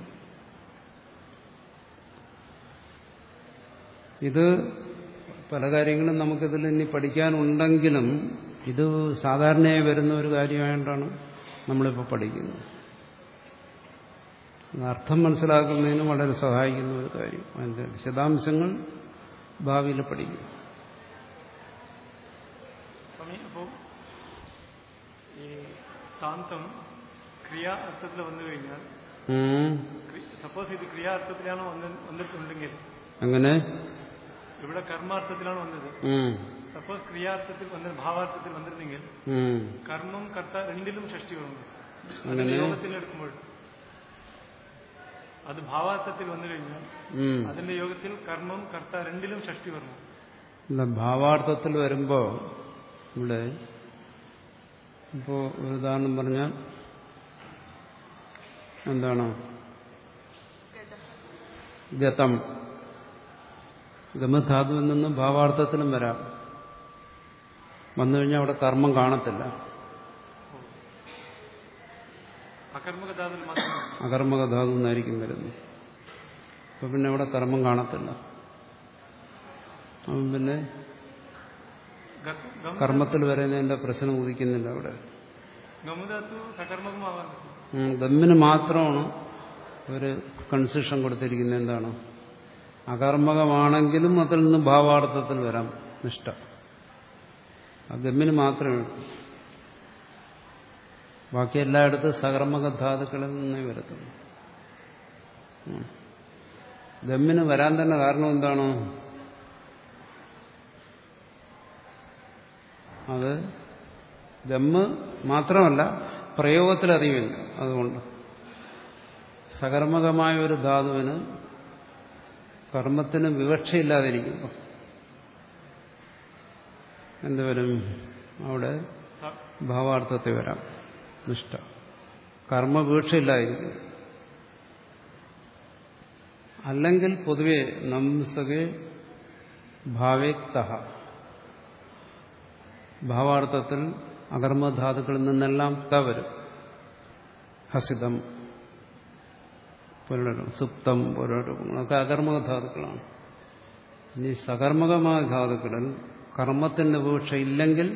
ഇത് പല കാര്യങ്ങളും നമുക്കിതിൽ ഇനി പഠിക്കാനുണ്ടെങ്കിലും ഇത് സാധാരണയായി വരുന്ന ഒരു കാര്യമായിട്ടാണ് നമ്മളിപ്പോൾ പഠിക്കുന്നത് അർത്ഥം മനസ്സിലാക്കുന്നതിന് വളരെ സഹായിക്കുന്ന ഒരു കാര്യം അതിൻ്റെ വിശദാംശങ്ങൾ ഭാവിയിൽ പഠിക്കും സ്വാമി അപ്പോൾ ഈ താന്തം ക്രിയാ അർത്ഥത്തിൽ വന്നു കഴിഞ്ഞാൽ സപ്പോസ് ഇത് ക്രിയാ അർത്ഥത്തിലാണ് വന്ന് വന്നിട്ടുണ്ടെങ്കിൽ അങ്ങനെ ഇവിടെ കർമാർത്ഥത്തിലാണ് വന്നത് സപ്പോസ് ക്രിയാർത്ഥത്തിൽ വന്ന ഭാവാർത്ഥത്തിൽ വന്നിരുന്നെങ്കിൽ കർമ്മം കർത്ത രണ്ടിലും ഷഷ്ടി വന്നു അതിന്റെ യോഗത്തിൽ എടുക്കുമ്പോൾ അത് ഭാവാർത്ഥത്തിൽ വന്നു കഴിഞ്ഞാൽ അതിന്റെ യോഗത്തിൽ കർമ്മം കർത്ത രണ്ടിലും ഷഷ്ടി വന്നു ഇല്ല ഭാവാർത്ഥത്തിൽ വരുമ്പോ ഇവിടെ ഇപ്പോ ഒരു ഉദാഹരണം പറഞ്ഞാൽ എന്താണ് ഗതം ഗമധാതുവിൽ നിന്നും ഭാവാർത്ഥത്തിലും വരാം വന്നു കഴിഞ്ഞാൽ അവിടെ കർമ്മം കാണത്തില്ല അകർമ്മകഥാതിൽ മാത്രം അകർമ്മകധാതു എന്നായിരിക്കും വരുന്നത് അപ്പൊ പിന്നെ അവിടെ കർമ്മം കാണത്തില്ല അപ്പം പിന്നെ കർമ്മത്തിൽ വരുന്നതിന്റെ പ്രശ്നം ഉദിക്കുന്നില്ല അവിടെ ഗമുധാത്തു സകർമ്മകമാവാൻ ഉം, ഗമ്മിന് മാത്രമാണ് ഒരു കൺസെഷൻ കൊടുത്തിരിക്കുന്നത് എന്താണ് അകർമ്മകമാണെങ്കിലും അതിൽ നിന്ന് ഭാവാർത്ഥത്തിൽ വരാം നിഷ്ഠ ആ ഗമ്മിന് മാത്രമേ ഉള്ളൂ ബാക്കി എല്ലായിടത്തും സകർമ്മക ധാതുക്കളിൽ നിന്നേ വരത്തുള്ളൂ ഉം. ഗമ്മിന് വരാൻ തന്നെ കാരണം എന്താണ് അത് ഗമ്മ് മാത്രമല്ല പ്രയോഗത്തിലറിവില്ല അതുകൊണ്ട് സകർമ്മകമായ ഒരു ധാതുവിന് കർമ്മത്തിന് വിവക്ഷയില്ലാതിരിക്കുമ്പോൾ എന്തുവരും അവിടെ ഭാവാർത്ഥത്തിൽ വരാം നിഷ്ഠ കർമ്മവീക്ഷയില്ലായിരിക്കും അല്ലെങ്കിൽ പൊതുവെ നംസകെ ഭാവേക്ത ഭാവാർത്ഥത്തിൽ അകർമ്മധാതുക്കളിൽ നിന്നെല്ലാം ത വരും ഹസിതം പോലുള്ള സുപ്തം പോലുള്ള രൂപങ്ങളൊക്കെ അകർമ്മധാതുക്കളാണ് ഇനി സകർമ്മകമായ ധാതുക്കളിൽ കർമ്മത്തിന്റെ വീക്ഷ ഇല്ലെങ്കിൽ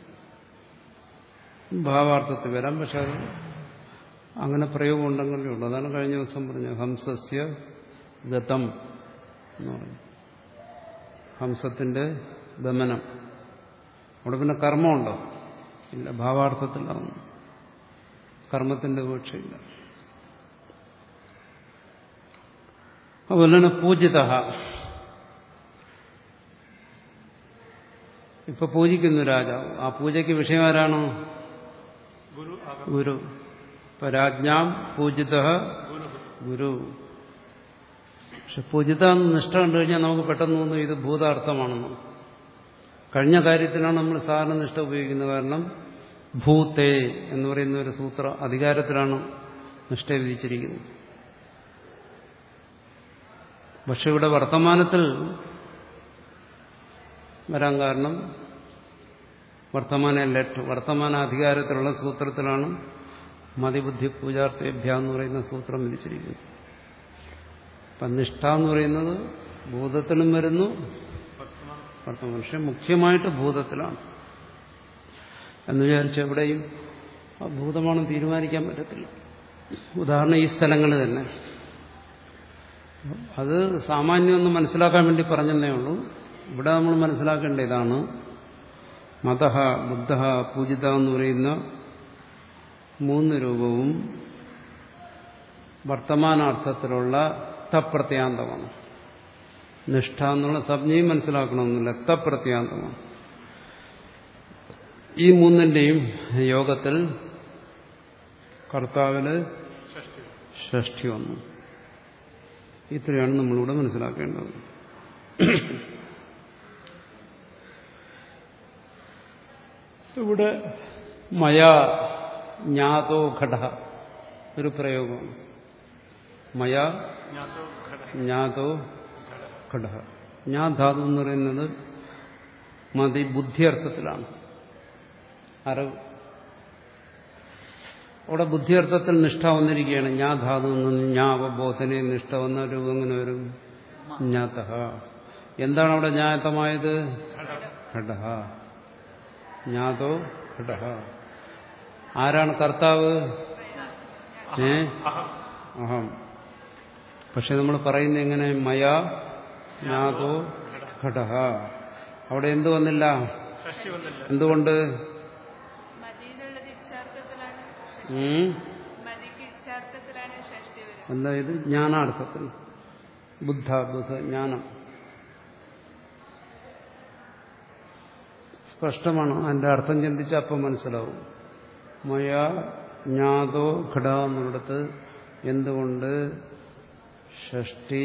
ഭാവാർത്ഥത്തിൽ വരാം പക്ഷെ അത് അങ്ങനെ പ്രയോഗം ഉണ്ടെങ്കിലേ ഉള്ളൂ അതാണ് കഴിഞ്ഞ ദിവസം പറഞ്ഞത് ഹംസസ്യ ഗതം എന്ന് പറഞ്ഞു ഹംസത്തിന്റെ ദമനം അവിടെ പിന്നെ കർമ്മമുണ്ടോ ഇല്ല ഭാവാർത്ഥത്തിലാവുന്നു കർമ്മത്തിന്റെ വീക്ഷയില്ല അതുപോലെ തന്നെ പൂജിത ഇപ്പൊ പൂജിക്കുന്നു രാജാവ് ആ പൂജയ്ക്ക് വിഷയം ആരാണോ ഗുരു ആകാം ഗുരു ഇപ്പൊ രാജ്ഞാം പൂജിത ഗുരു ഗുരു പക്ഷെ പൂജിത എന്ന് നിഷ്ഠ കണ്ടു കഴിഞ്ഞാൽ നമുക്ക് പെട്ടെന്ന് തോന്നും ഇത് ഭൂതാർത്ഥമാണെന്ന് കഴിഞ്ഞ കാര്യത്തിലാണ് നമ്മൾ സാധാരണ നിഷ്ഠ ഉപയോഗിക്കുന്നത് കാരണം ഭൂതേ എന്ന് പറയുന്ന ഒരു സൂത്ര അധികാരത്തിലാണ് നിഷ്ഠ വിധിച്ചിരിക്കുന്നത് പക്ഷെ ഇവിടെ വർത്തമാനത്തിൽ വരാൻ കാരണം വർത്തമാന ലെറ്റ് വർത്തമാന അധികാരത്തിലുള്ള സൂത്രത്തിലാണ് മതിബുദ്ധി പൂജാർത്ഥേഭ്യ എന്ന് പറയുന്ന സൂത്രം വിധിച്ചിരിക്കുന്നത് അപ്പം നിഷ്ഠ എന്ന് പറയുന്നത് ഭൂതത്തിലും വരുന്നു വർത്തമാനം പക്ഷെ മുഖ്യമായിട്ട് ഭൂതത്തിലാണ് എന്ന് വിചാരിച്ച് എവിടെയും ആ ഭൂതമാണെന്ന് തീരുമാനിക്കാൻ പറ്റത്തില്ല ഉദാഹരണം ഈ സ്ഥലങ്ങൾ തന്നെ അത് സാമാന്യം ഒന്ന് മനസ്സിലാക്കാൻ വേണ്ടി പറഞ്ഞതേ ഉള്ളൂ ഇവിടെ നമ്മൾ മനസ്സിലാക്കേണ്ട ഇതാണ് മത ബുദ്ധ പൂജിത എന്ന് പറയുന്ന മൂന്ന് രൂപവും വർത്തമാനാർത്ഥത്തിലുള്ള തപ്രത്യാന്തമാണ് നിഷ്ഠ എന്നുള്ള സംജ്ഞയും മനസ്സിലാക്കണമെന്നില്ല തപ്രത്യാന്തമാണ് ഈ മൂന്നിന്റെയും യോഗത്തിൽ കർത്താവിന് ഷഷ്ടി ഷഷ്ടി വന്നു ഇത്രയാണ് നമ്മളിവിടെ മനസ്സിലാക്കേണ്ടത് ഇവിടെ മയ ജ്ഞാതോ ഘട ഒരു പ്രയോഗമാണ് മയ ജ്ഞാതോ ഘട ജ്ഞാതോ ഘട ജ്ഞാ ധാതു എന്ന് പറയുന്നത് മതി ബുദ്ധിയർത്ഥത്തിലാണ് അറിവ് അവിടെ ബുദ്ധിയർത്ഥത്തിൽ നിഷ്ഠ വന്നിരിക്കുകയാണ് ഞാ ധാതു എന്ന് ഞാ അവബോധനെ നിഷ്ഠ വന്ന രൂപം എങ്ങനെ വരും ജ്ഞാത എന്താണ് അവിടെ ജ്ഞാതമായത് ഘട ജ്ഞാതോ ഘട ആരാണ് കർത്താവ് ഏ അഹം പക്ഷെ നമ്മൾ പറയുന്നത് എങ്ങനെ മയ ജ്ഞാതോ ഘട അവിടെ എന്ത് വന്നില്ല ഷഷ്ടി വന്നില്ല എന്തുകൊണ്ട് മതി എന്നുള്ളത് ഇച്ഛാർത്ഥത്തിലാണ് ഉം? മതിക്ക് ഇച്ഛാർത്ഥത്തിലാണ് ഷഷ്ടി വരുന്നത് എന്താ ഇത് ജ്ഞാനാർത്ഥത്തിൽ ബുദ്ധ ബുദ്ധ ജ്ഞാനം സ്പഷ്ടമാണ് അതിന്റെ അർത്ഥം ചിന്തിച്ചാൽ അപ്പം മനസ്സിലാവും മയ ജ്ഞാതോ ഘട എന്നുള്ളിടത്ത് എന്തുകൊണ്ട് ഷഷ്ടി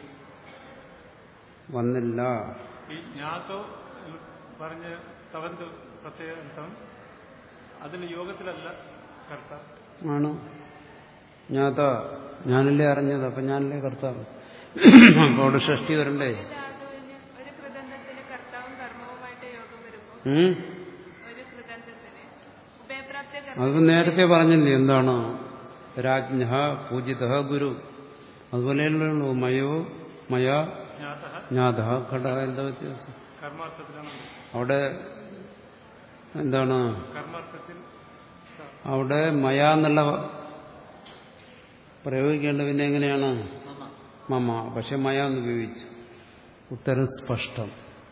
വന്നില്ല ഈ ജ്ഞാതോ എന്ന് പറഞ്ഞ് തവന്ത് പ്രത്യേകം അതിന് യോഗത്തിലല്ല കർത്ത ആണ് ജ്ഞാത ഞാനല്ലേ അറിഞ്ഞത് അപ്പൊ ഞാനല്ലേ കർത്താവ് അപ്പൊ അവിടെ ഷഷ്ടി വരണ്ടേ ധാതുവിന് ഒരു കൃതന്ധത്തിന് കർത്താവും കർമ്മവുമായിട്ട് യോഗം വരുമ്പോൾ ഉം? ഒരു കൃതന്ധത്തിന് ഉഭയപ്രാപ്ത അത് നേരത്തെ പറഞ്ഞില്ലേ എന്താണ് രാജ്ഞ പൂജിത ഗുരു അതുപോലെയല്ലേ ഉള്ളൂ മയോ മയ ജ്ഞാത ജ്ഞാത ഘട എന്താ വ്യത്യാസം കർമാർത്ഥത്തിലാണ് അവിടെ എന്താണ് കർമാർത്ഥത്തിൽ അവിടെ മയ എന്നുള്ള പ്രയോഗിക്കേണ്ടത് പിന്നെ എങ്ങനെയാണ് മമ മമ പക്ഷെ മയ എന്ന് ഉപയോഗിച്ചു ഉത്തരം സ്പഷ്ടം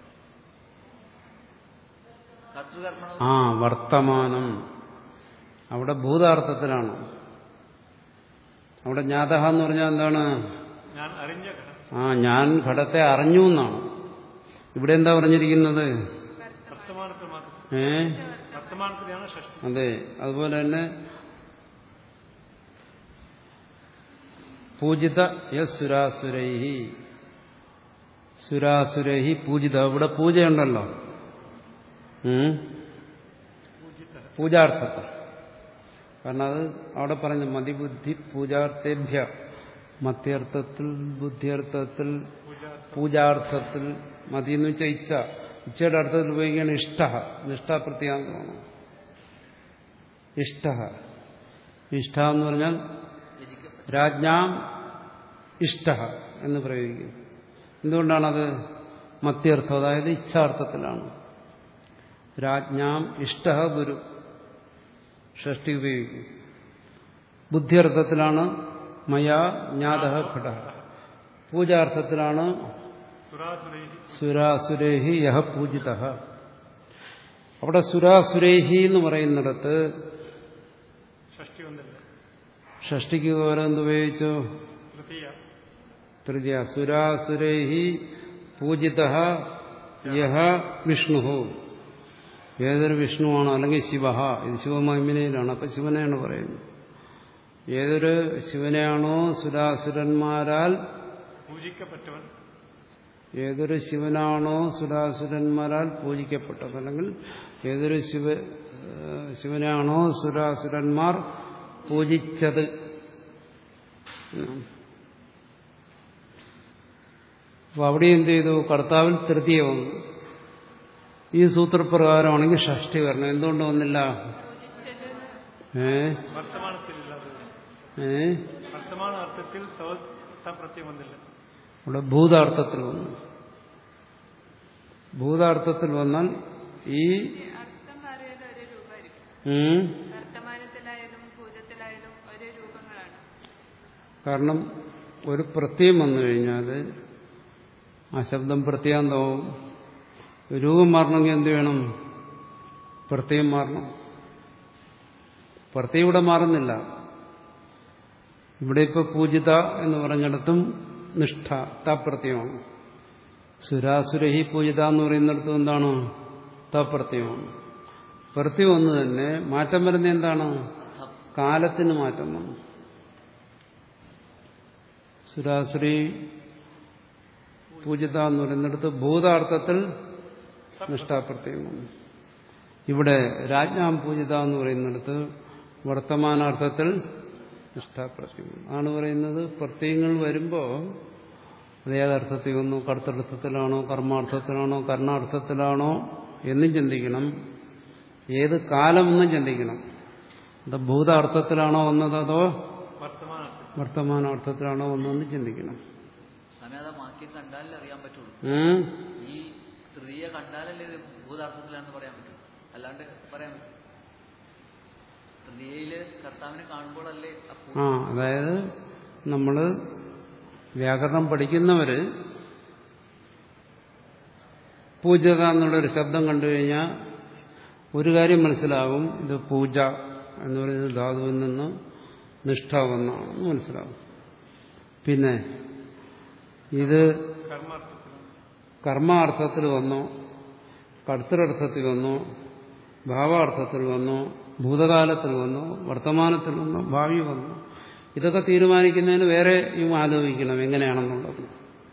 കർത്തൃകർമ്മണ ആ വർത്തമാനം അവിടെ ഭൂതാർത്ഥത്തിലാണ് അവിടെ ജ്ഞാതഹ എന്ന് പറഞ്ഞാൽ എന്താണ് ഞാൻ അറിഞ്ഞ ഘടം ആ ഞാൻ ഘടത്തെ അറിഞ്ഞു എന്നാണ് ഇവിടെ എന്താ പറഞ്ഞിരിക്കുന്നത് വർത്തമാനത്തിൽ മാത്രം ഏ വർത്തമാനത്തിലാണ് ഷഷ്ടി അതെ അതുപോലെ തന്നെ പൂജിത യസുരാസുരൈഹി സുരാസുരൈഹി പൂജിത ഇവിടെ പൂജയുണ്ടല്ലോ ഉം? പൂജാർത്ഥത്തിൽ കാരണം അത് അവിടെ പറഞ്ഞു മതിബുദ്ധി പൂജാർത്ഥേഭ്യ മധ്യർത്ഥത്തിൽ ബുദ്ധിയർത്ഥത്തിൽ പൂജാർത്ഥത്തിൽ മതി എന്ന് വെച്ചാൽ ഇച്ഛ ഇച്ഛയുടെ അർത്ഥത്തിൽ ഉപയോഗിക്കുകയാണ് ഇഷ്ട നിഷ്ഠാപ്രത്യാന്തമാണ് ഇഷ്ട ഇഷ്ട എന്ന് പറഞ്ഞാൽ രചിക്കപ്പെട്ട രാജ്ഞാം ഇഷ്ട എന്ന് പ്രയോഗിക്കും എന്തുകൊണ്ടാണത് മധ്യർത്ഥം അതായത് ഇച്ഛാർത്ഥത്തിലാണ് രാജ്ഞാം ഇഷ്ട ഗുരു ഷഷ്ടി ഉപയോഗിക്കും ബുദ്ധിയർത്ഥത്തിലാണ് മയാ ജ്ഞാത ഘട പൂജാർത്ഥത്തിലാണ് സുരാസുരൈഹി സുരാസുരേഹി യഹ പൂജിത അവിടെ സുരാസുരേഹി എന്ന് പറയുന്നിടത്ത് ഷഷ്ടി വന്നില്ല ഷഷ്ടിക്ക് പകരം എന്തുപയോഗിച്ചു തൃതീയ തൃതീയ സുരാസുരൈ പൂജിത യഹ വിഷ്ണു ഏതൊരു വിഷ്ണുവാണോ അല്ലെങ്കിൽ ശിവ ഇത് ശിവമഹിമനയിലാണ് അപ്പൊ ശിവനെയാണ് പറയുന്നത് ഏതൊരു ശിവനെയാണോ സുരാസുരന്മാരാൽ പൂജിക്കപ്പെട്ടവൻ ഏതൊരു ശിവനാണോ സുരാസുരന്മാരാൽ പൂജിക്കപ്പെട്ടത് അല്ലെങ്കിൽ ഏതൊരു ശിവ ഏഹ് ശിവനാണോ സുരാസുരന്മാർ പൂജിച്ചത് ഉം. അപ്പൊ അവിടെ എന്ത് ചെയ്തു കർത്താവിൽ തൃതീയ വന്നു ഈ സൂത്രപ്രകാരമാണെങ്കിൽ ഷഷ്ടി വരണം എന്തുകൊണ്ട് വന്നില്ല ഏ വർത്തമാനത്തിലില്ലാത്തത് ഏ വർത്തമാന അർത്ഥത്തിൽ സവ പ്രത്യം വന്നില്ല ഇവിടെ ഭൂതാർത്ഥത്തിൽ വന്നു ഭൂതാർത്ഥത്തിൽ വന്നാൽ ഈ അർത്ഥം മാറിയത് ഒരേ രൂപമായിരിക്കും ഉം, വർത്തമാനത്തിലായാലും ഭൂതത്തിലായാലും ഒരേ രൂപങ്ങളാണ് കാരണം ഒരു പ്രത്യയം വന്നു കഴിഞ്ഞാൽ ആ ശബ്ദം പ്രത്യാന്തമാവും രൂപം മാറണമെങ്കിൽ എന്ത് വേണം പ്രത്യയം മാറണം പ്രത്യം ഇവിടെ മാറുന്നില്ല ഇവിടെ ഇപ്പൊ പൂജിത എന്ന് പറഞ്ഞിടത്തും നിഷ്ഠ തപ്രത്യമാണ് സുരാസുരഹി പൂജിത എന്ന് പറയുന്നിടത്തും എന്താണ് തപ്രത്യമാണ് പ്രത്യം ഒന്ന് തന്നെ മാറ്റം വരുന്ന എന്താണ് കാലത്തിന് മാറ്റം വന്നു സുരാസുരി പൂജിത എന്ന് പറയുന്നിടത്ത് ഭൂതാർത്ഥത്തിൽ നിഷ്ഠാപ്രത്യം വന്നു ഇവിടെ രാജ്ഞാം പൂജിത എന്ന് പറയുന്നിടത്ത് വർത്തമാനാർത്ഥത്തിൽ നിഷ്ഠാപ്രത്യം വന്നു ആണ് പറയുന്നത് പ്രത്യയങ്ങൾ വരുമ്പോൾ അത് ഏതർത്ഥത്തിൽ വന്നു കർത്തർത്ഥത്തിലാണോ കർമാർത്ഥത്തിലാണോ കർണാർത്ഥത്തിലാണോ എന്നും ചിന്തിക്കണം ഏത് കാലം എന്നും ചിന്തിക്കണം അത് ഭൂതാർത്ഥത്തിലാണോ വന്നത് അതോ വർത്തമാനത്തിൽ വർത്തമാനാർത്ഥത്തിലാണോ വന്നതെന്ന് ചിന്തിക്കണം സമയം അത് വാക്യം കണ്ടാലേ അറിയാൻ പറ്റുള്ളൂ ഉം? ഈ തൃതീയ കണ്ടാലല്ലേ ഇത് ഭൂതാർത്ഥത്തിലാണെന്ന് പറയാൻ പറ്റൂ അല്ലാണ്ട് പറയാൻ പറ്റും തൃതീയയില് കർത്താവിനെ കാണുമ്പോഴല്ലേ അപ്പൂ ആ അതായത് നമ്മൾ വ്യാകരണം പഠിക്കുന്നവര് പൂജക എന്നുള്ളൊരു ശബ്ദം കണ്ടു കഴിഞ്ഞാൽ ഒരു കാര്യം മനസ്സിലാകും ഇത് പൂജ എന്ന് പറയുന്നത് ധാതുവിൽ നിന്ന് നിഷ്ഠ വന്നാണെന്ന് മനസ്സിലാകും പിന്നെ ഇത് കർമാർത്ഥത്തിലാണ് കർമാർത്ഥത്തിൽ വന്നോ കർത്തൃർത്ഥത്തിൽ വന്നോ ഭാവാർത്ഥത്തിൽ വന്നോ ഭൂതകാലത്തിൽ വന്നോ വർത്തമാനത്തിൽ വന്നോ ഭാവി വന്നോ ഇതൊക്കെ തീരുമാനിക്കുന്നതിന് വേറെയും ആലോചിക്കണം എങ്ങനെയാണെന്നുള്ളത്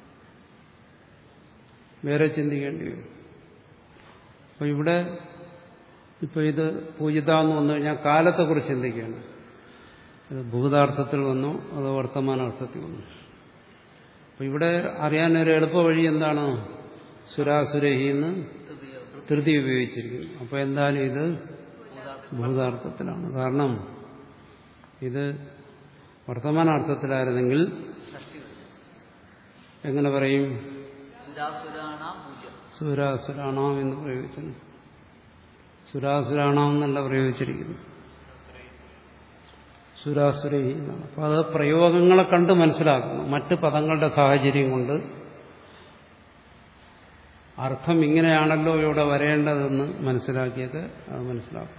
വേറെ ചിന്തിക്കേണ്ടി വരും അപ്പൊ ഇവിടെ ഇപ്പൊ ഇത് പൂജിത എന്ന് വന്നു കഴിഞ്ഞാൽ കാലത്തെക്കുറിച്ച് ചിന്തിക്കുകയാണ് ഇത് ഭൂതാർത്ഥത്തിൽ വന്നോ അതോ വർത്തമാനാർത്ഥത്തിൽ വന്നോ അപ്പൊ ഇവിടെ അറിയാൻ ഒരു എളുപ്പ വഴി എന്താണ് സുരാസുരഹിന്ന് തൃതീയ ധൃതി ഉപയോഗിച്ചിരിക്കുന്നു അപ്പൊ എന്തായാലും ഇത് ഭൂതാർത്ഥത്തിലാണ് കാരണം ഇത് വർത്തമാനാർത്ഥത്തിലായിരുന്നെങ്കിൽ ഷഷ്ടി വരും. എങ്ങനെ പറയും സുരാസുരാണാം പൂജ്യം സുരാസുരാണാം എന്ന് പ്രയോഗിച്ചു സുരാസുരാണാം എന്നല്ല പ്രയോഗിച്ചിരിക്കുന്നു സുരാസുരഹി എന്നാണ് അപ്പൊ അത് പ്രയോഗങ്ങളെ കണ്ട് മനസ്സിലാക്കുന്നു മറ്റ് പദങ്ങളുടെ സാഹചര്യം കൊണ്ട് അർത്ഥം ഇങ്ങനെയാണല്ലോ ഇവിടെ വരേണ്ടതെന്ന് മനസ്സിലാക്കിയത് അത് മനസ്സിലാക്കും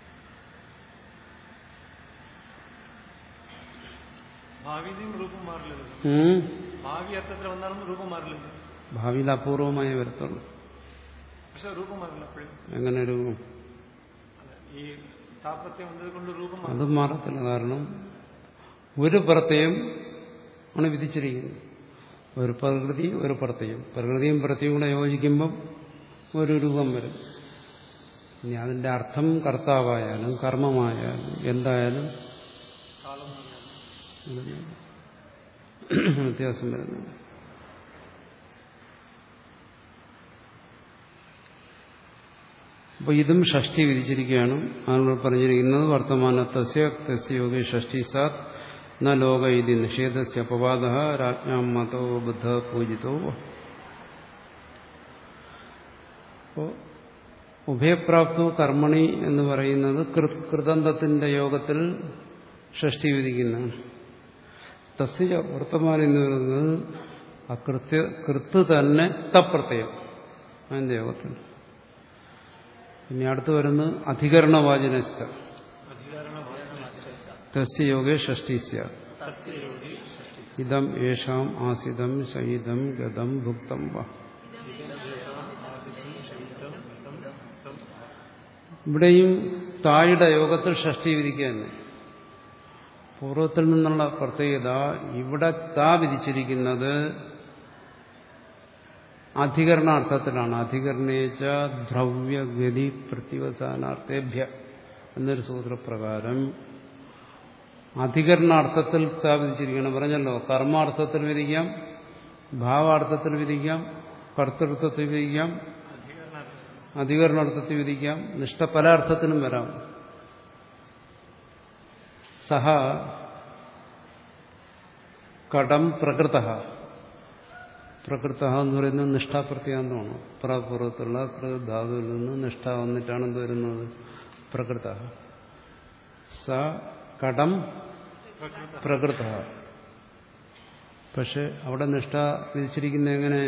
ഭാവിയിലും രൂപം മാറില്ലല്ലോ ഉം. ഭാവി അർത്ഥത്തിൽ വന്നാലും രൂപം മാറില്ലല്ലോ ഭാവിയിൽ അപൂർവമായി വരത്തുള്ളൂ പക്ഷെ രൂപം മാറില്ല അപ്പോഴും എങ്ങനെ രൂപം അല്ല, ഈ താപത്യം വന്നത് കൊണ്ട് രൂപം മാറി അതും മാറത്തില്ല കാരണം ഒരു പ്രത്യയം ആണ് വിധിച്ചിരിക്കുന്നത് ഒരു പ്രകൃതി ഒരു പ്രത്യയം പ്രകൃതിയും പ്രത്യവും കൂടെ യോജിക്കുമ്പം ഒരു രൂപം വരും ഇനി അതിന്റെ അർത്ഥം കർത്താവായാലും കർമ്മമായാലും എന്തായാലും കാലം മാറില്ല. ഇതിന് വ്യത്യാസം വരുന്നുണ്ട് അപ്പൊ ഇതും ഷഷ്ടി വിധിച്ചിരിക്കുകയാണ് ആണ് പറഞ്ഞിരിക്കുന്നത് വർത്തമാനത്തസ്യ തസ്യ യോഗി ഷഷ്ടി സാത് ന ലോക ഇത് നിഷേധസ്യ അപവാദ രാജ്ഞാം മതോ ബുദ്ധ പൂജിതോ അപ്പോ ഉഭയപ്രാപ്തോ കർമ്മണി എന്ന് പറയുന്നത് കൃ- കൃതന്തത്തിന്റെ യോഗത്തിൽ ഷഷ്ടി വിധിക്കുന്നതാണ് തസ്യ വർത്തമാനം എന്ന് പറയുന്നത് അകൃത്യ കൃത്ത് തന്നെ തപ്രത്യയം അതിന്റെ യോഗത്തിൽ ഇനി അടുത്ത് വരുന്നത് അധികരണവാചനശ്ച അധികാരണ ഭാഷ തസ്യ യോഗേ ഷഷ്ടി സ്യാത് സത്യയോഗി സൃഷ്ടി ഇതം യേഷാം ആസിതം ശയിതം ഗതം ഭുക്തം വ ഇവിടെയും തായുടെ യോഗത്തിൽ ഷഷ്ടി വിധിക്കുക തന്നെ പൂർവ്വത്തിൽ നിന്നുള്ള പ്രത്യേകത ഇവിടെ താ വിധിച്ചിരിക്കുന്നത് അധികരണാർത്ഥത്തിലാണ് അധികരണേച്ച ദ്രവ്യഗതി പ്രത്യവസാനാർത്ഥേഭ്യ എന്നൊരു സൂത്രപ്രകാരം അധികരണാർത്ഥത്തിൽ താ വിധിച്ചിരിക്കണം പറഞ്ഞല്ലോ കർമാർത്ഥത്തിൽ വിധിക്കാം ഭാവാർത്ഥത്തിൽ വിധിക്കാം കർത്തൃത്വത്തിൽ വിധിക്കാം അധികരണാർത്ഥത്തിൽ വിധിക്കാം നിഷ്ഠ പല അർത്ഥത്തിനും വരാം സഹ കടം പ്രകൃത പ്രകൃത എന്ന് പറയുന്നത് നിഷ്ഠാപ്രത്യാന്തമാണ് പ്രാപൂർവത്തുള്ള ധാതുവിൽ നിന്ന് നിഷ്ഠ വന്നിട്ടാണ് എന്ത് വരുന്നത് പ്രകൃത സ കടം പ്രകൃത പക്ഷെ അവിടെ നിഷ്ഠ വിധിച്ചിരിക്കുന്നത് എങ്ങനെ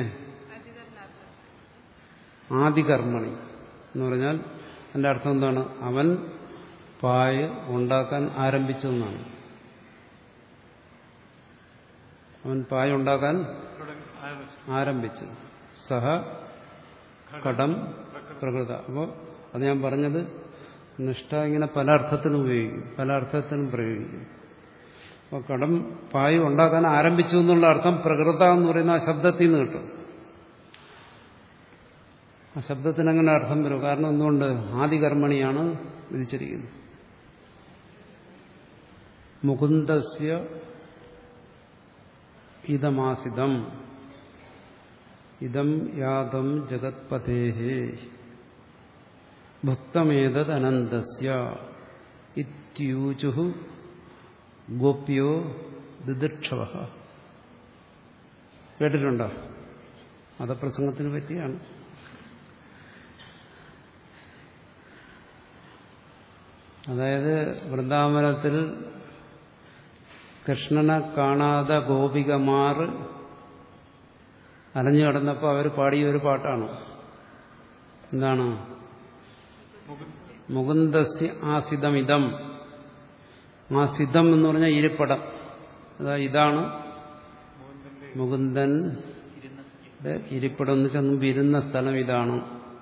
ആദികർമ്മണി എന്ന് പറഞ്ഞാൽ എൻ്റെ അർത്ഥം എന്താണ് അവൻ പായ് ഉണ്ടാക്കാൻ ആരംഭിച്ചതെന്നാണ് അവൻ പായ് ഉണ്ടാക്കാൻ ആരംഭിച്ചു സഹ കടം പ്രകൃത അപ്പോൾ അത് ഞാൻ പറഞ്ഞത് നിഷ്ഠ ഇങ്ങനെ പല അർത്ഥത്തിനും ഉപയോഗിക്കും പല അർത്ഥത്തിനും പ്രയോഗിക്കും അപ്പോൾ കടം പായ് ഉണ്ടാക്കാൻ ആരംഭിച്ചു എന്നുള്ള അർത്ഥം പ്രകൃത എന്ന് പറയുന്ന ആ ശബ്ദത്തിൽ നിന്ന് കിട്ടും ആ ശബ്ദത്തിന് അങ്ങനെ അർത്ഥം വരും കാരണം എന്തുകൊണ്ട് ആദികർമ്മണിയാണ് വിധിച്ചിരിക്കുന്നത് മുകുന്ദസ്യ ഇതമാസിതം ഇതം യാതം ജഗത്പഥേ ഭുക്തമേതനന്തസ്യ ഇത്യൂചു ഗോപ്യോ ദിദിക്ഷവ കേട്ടിട്ടുണ്ടോ മതപ്രസംഗത്തിന് പറ്റിയാണ് അതായത് വൃന്ദാവനത്തിൽ കൃഷ്ണനെ കാണാതെ ഗോപികമാർ അലഞ്ഞു കിടന്നപ്പോൾ അവർ പാടിയ ഒരു പാട്ടാണ് എന്താണ് മുകുന്ദസ്യ ആസിതമിതം ആസിതം എന്ന് പറഞ്ഞാൽ ഇരിപ്പടം അതാ ഇതാണ് മുകുന്ദൻ ഇരിപ്പിടം എന്ന് വെച്ചാൽ മുമ്പ് ഇരുന്ന സ്ഥലം ഇതാണ്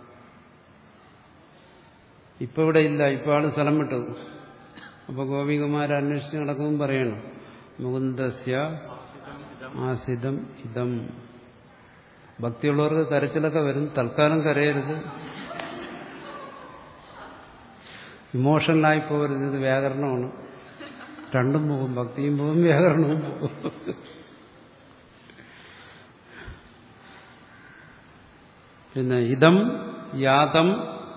ഇപ്പൊ ഇവിടെ ഇല്ല ഇപ്പൊ ആള് സ്ഥലം വിട്ടു അപ്പൊ ഗോപികുമാരെ അന്വേഷിച്ച് നടക്കുമ്പോൾ പറയണം മുകുന്ദസ്യ ആസിതം ഇതം ഭക്തിയുള്ളവർക്ക് കരച്ചിലൊക്കെ വരും തൽക്കാലം കരയരുത് ഇമോഷണലായി പോകരുത് ഇത് വ്യാകരണമാണ് രണ്ടും പോകും ഭക്തിയും പോകും വ്യാകരണവും പോകും പിന്നെ ഇതം യാതം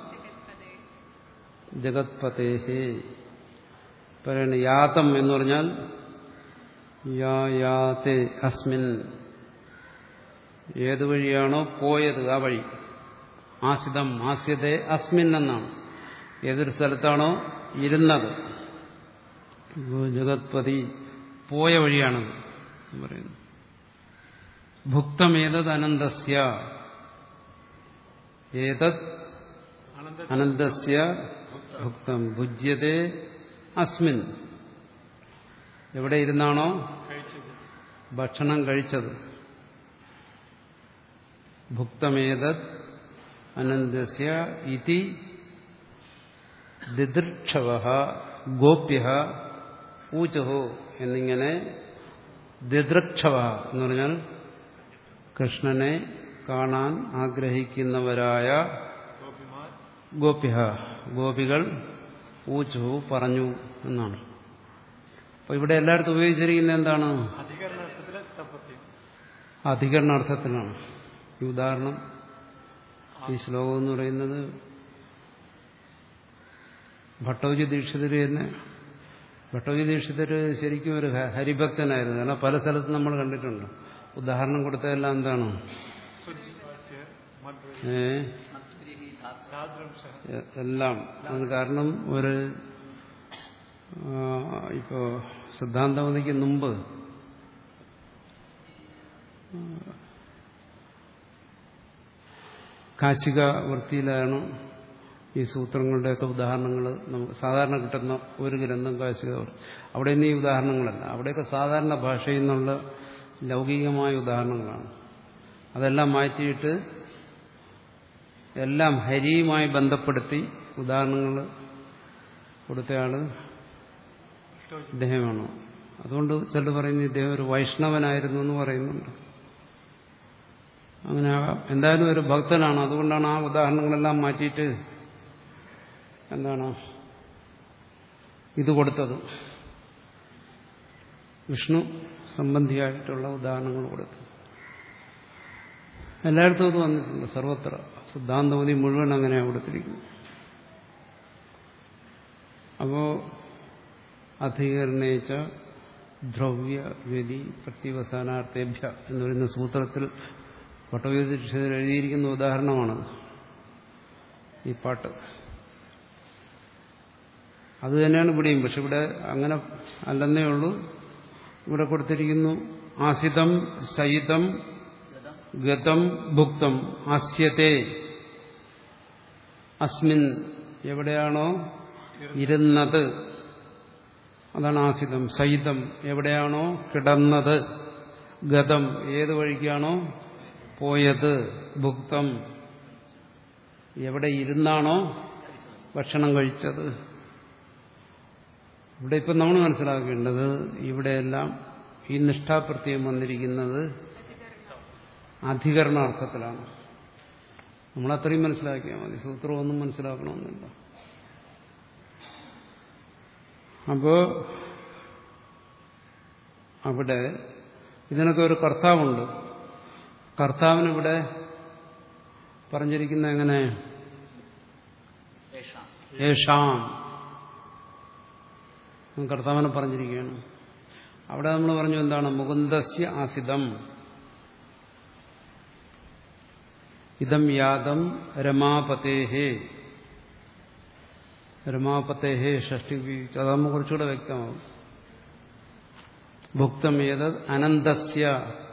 ജഗത്പതേഹേ പറയണ യാതം എന്ന് പറഞ്ഞാൽ യായാത്തെ അസ്മിൻ ഏത് വഴിയാണോ പോയത് ആ വഴി ആസിതം ആസ്യതേ അസ്മിൻ എന്നാണ് ഏതൊരു സ്ഥലത്താണോ ഇരുന്നത് ജഗത്പതി പോയ വഴിയാണത് പറയുന്നു ഭുക്തമേതത് അനന്തസ്യ ഏതത് അനന്തസ്യ ഭുക്തം ഭുജ്യതേ അസ്മിൻ എവിടെ ഇരുന്നാണോ ഭക്ഷണം കഴിച്ചത് ഭുക്തമേതത് അനന്തസ്യ ഇതി ദിദൃക്ഷവ ഗോപ്യ ഊചഹോ എന്നിങ്ങനെ ദിദൃക്ഷവ എന്ന് പറഞ്ഞാൽ കൃഷ്ണനെ കാണാൻ ആഗ്രഹിക്കുന്നവരായ ഗോപ്യ ഗോപികൾ ഊച്ചു പറഞ്ഞു എന്നാണ് അപ്പൊ ഇവിടെ എല്ലായിടത്തും ഉപയോഗിച്ചിരിക്കുന്നത് എന്താണ് അധികരണത്തിലെ തപ്പത്യം അധികരണാർത്ഥത്തിലാണ് ഈ ഉദാഹരണം ഈ ശ്ലോകം എന്ന് പറയുന്നത് ഭട്ടോജി ദീക്ഷിതർ തന്നെ ഭട്ടോജി ദീക്ഷിതർ ശരിക്കും ഒരു ഹ- ഹരിഭക്തനായിരുന്നു കാരണം പല സ്ഥലത്തും നമ്മൾ കണ്ടിട്ടുണ്ട് ഉദാഹരണം കൊടുത്തതെല്ലാം എന്താണ് ശുദ്ധിവാച്യ മധ്യ ഏ താദ്രംശ എ- എല്ലാം അതിന് കാരണം ഒരു ആ, ഇപ്പോ സിദ്ധാന്തവതിക്ക് മുമ്പ് ആ, കാശിക വൃത്തിയിലാണ് ഈ സൂത്രങ്ങളുടെയൊക്കെ ഉദാഹരണങ്ങൾ നമുക്ക് സാധാരണ കിട്ടുന്ന ഒരു ഗ്രന്ഥം കാശിക അവിടെ നിന്ന് ഈ ഉദാഹരണങ്ങളല്ല അവിടെയൊക്കെ സാധാരണ ഭാഷയിൽ നിന്നുള്ള ലൗകികമായ ഉദാഹരണങ്ങളാണ് അതെല്ലാം മാറ്റിയിട്ട് എല്ലാം ഹരിയുമായി ബന്ധപ്പെടുത്തി ഉദാഹരണങ്ങൾ കൊടുത്തയാള് ഇദ്ദേഹമാണ് അതുകൊണ്ട് ചിലർ പറയുന്നു ഇദ്ദേഹം ഒരു വൈഷ്ണവനായിരുന്നു എന്ന് പറയുന്നുണ്ട് അങ്ങനെ ആകാം എന്തായാലും ഒരു ഭക്തനാണ് അതുകൊണ്ടാണ് ആ ഉദാഹരണങ്ങളെല്ലാം മാറ്റിയിട്ട് എന്താണ് ഇത് കൊടുത്തത് വിഷ്ണു സംബന്ധിയായിട്ടുള്ള ഉദാഹരണങ്ങൾ കൊടുത്തു എല്ലായിടത്തും അത് വന്നിട്ടുണ്ട് സർവത്ര സിദ്ധാന്തമതി മുഴുവൻ അങ്ങനെയാണ് കൊടുത്തിരിക്കുന്നത് അപ്പോ അധികരണേച്ച ദ്രവ്യ വ്യതി പ്രത്യവസാനാർത്ഥേഭ്യ എന്ന് പറയുന്ന സൂത്രത്തിൽ പട്ടവ്യതിക്ഷത്തിൽ എഴുതിയിരിക്കുന്ന ഉദാഹരണമാണത് ഈ പാട്ട് അത് തന്നെയാണ് ഇവിടെയും പക്ഷെ ഇവിടെ അങ്ങനെ അല്ലെന്നേ ഉള്ളൂ ഇവിടെ കൊടുത്തിരിക്കുന്നു ആസിതം സയിതം ഗതം ഭുക്തം ആസ്യത്തെ അസ്മിൻ എവിടെയാണോ ഇരുന്നത് അതാണ് ആസിതം സഹിതം എവിടെയാണോ കിടന്നത് ഗതം ഏത് വഴിക്കാണോ പോയത് ഭുക്തം എവിടെ ഇരുന്നാണോ ഭക്ഷണം കഴിച്ചത് ഇവിടെ ഇപ്പം നമ്മൾ മനസ്സിലാക്കേണ്ടത് ഇവിടെയെല്ലാം ഈ നിഷ്ഠാപ്രത്യം വന്നിരിക്കുന്നത് അധികരണാർത്ഥത്തിലാണ് നമ്മളത്രയും മനസ്സിലാക്കിയാൽ മതി സൂത്രമൊന്നും മനസ്സിലാക്കണമെന്നില്ല അപ്പോ അവിടെ ഇതിനൊക്കെ ഒരു കർത്താവുണ്ട് കർത്താവിനിവിടെ പറഞ്ഞിരിക്കുന്ന എങ്ങനെ യേഷാം യേഷാം കർത്താവിനെ പറഞ്ഞിരിക്കുകയാണ് അവിടെ നമ്മൾ പറഞ്ഞു എന്താണ് മുകുന്ദസ്യ ആസിതം ഇതം യാദം രമാപതേഹേ രമാപതേഹേ ഷഷ്ടി ഉപയോഗിച്ചു അതാകുമ്പോൾ കുറച്ചുകൂടെ വ്യക്തമാവും ഭുക്തം ഏതത് അനന്തസ്യ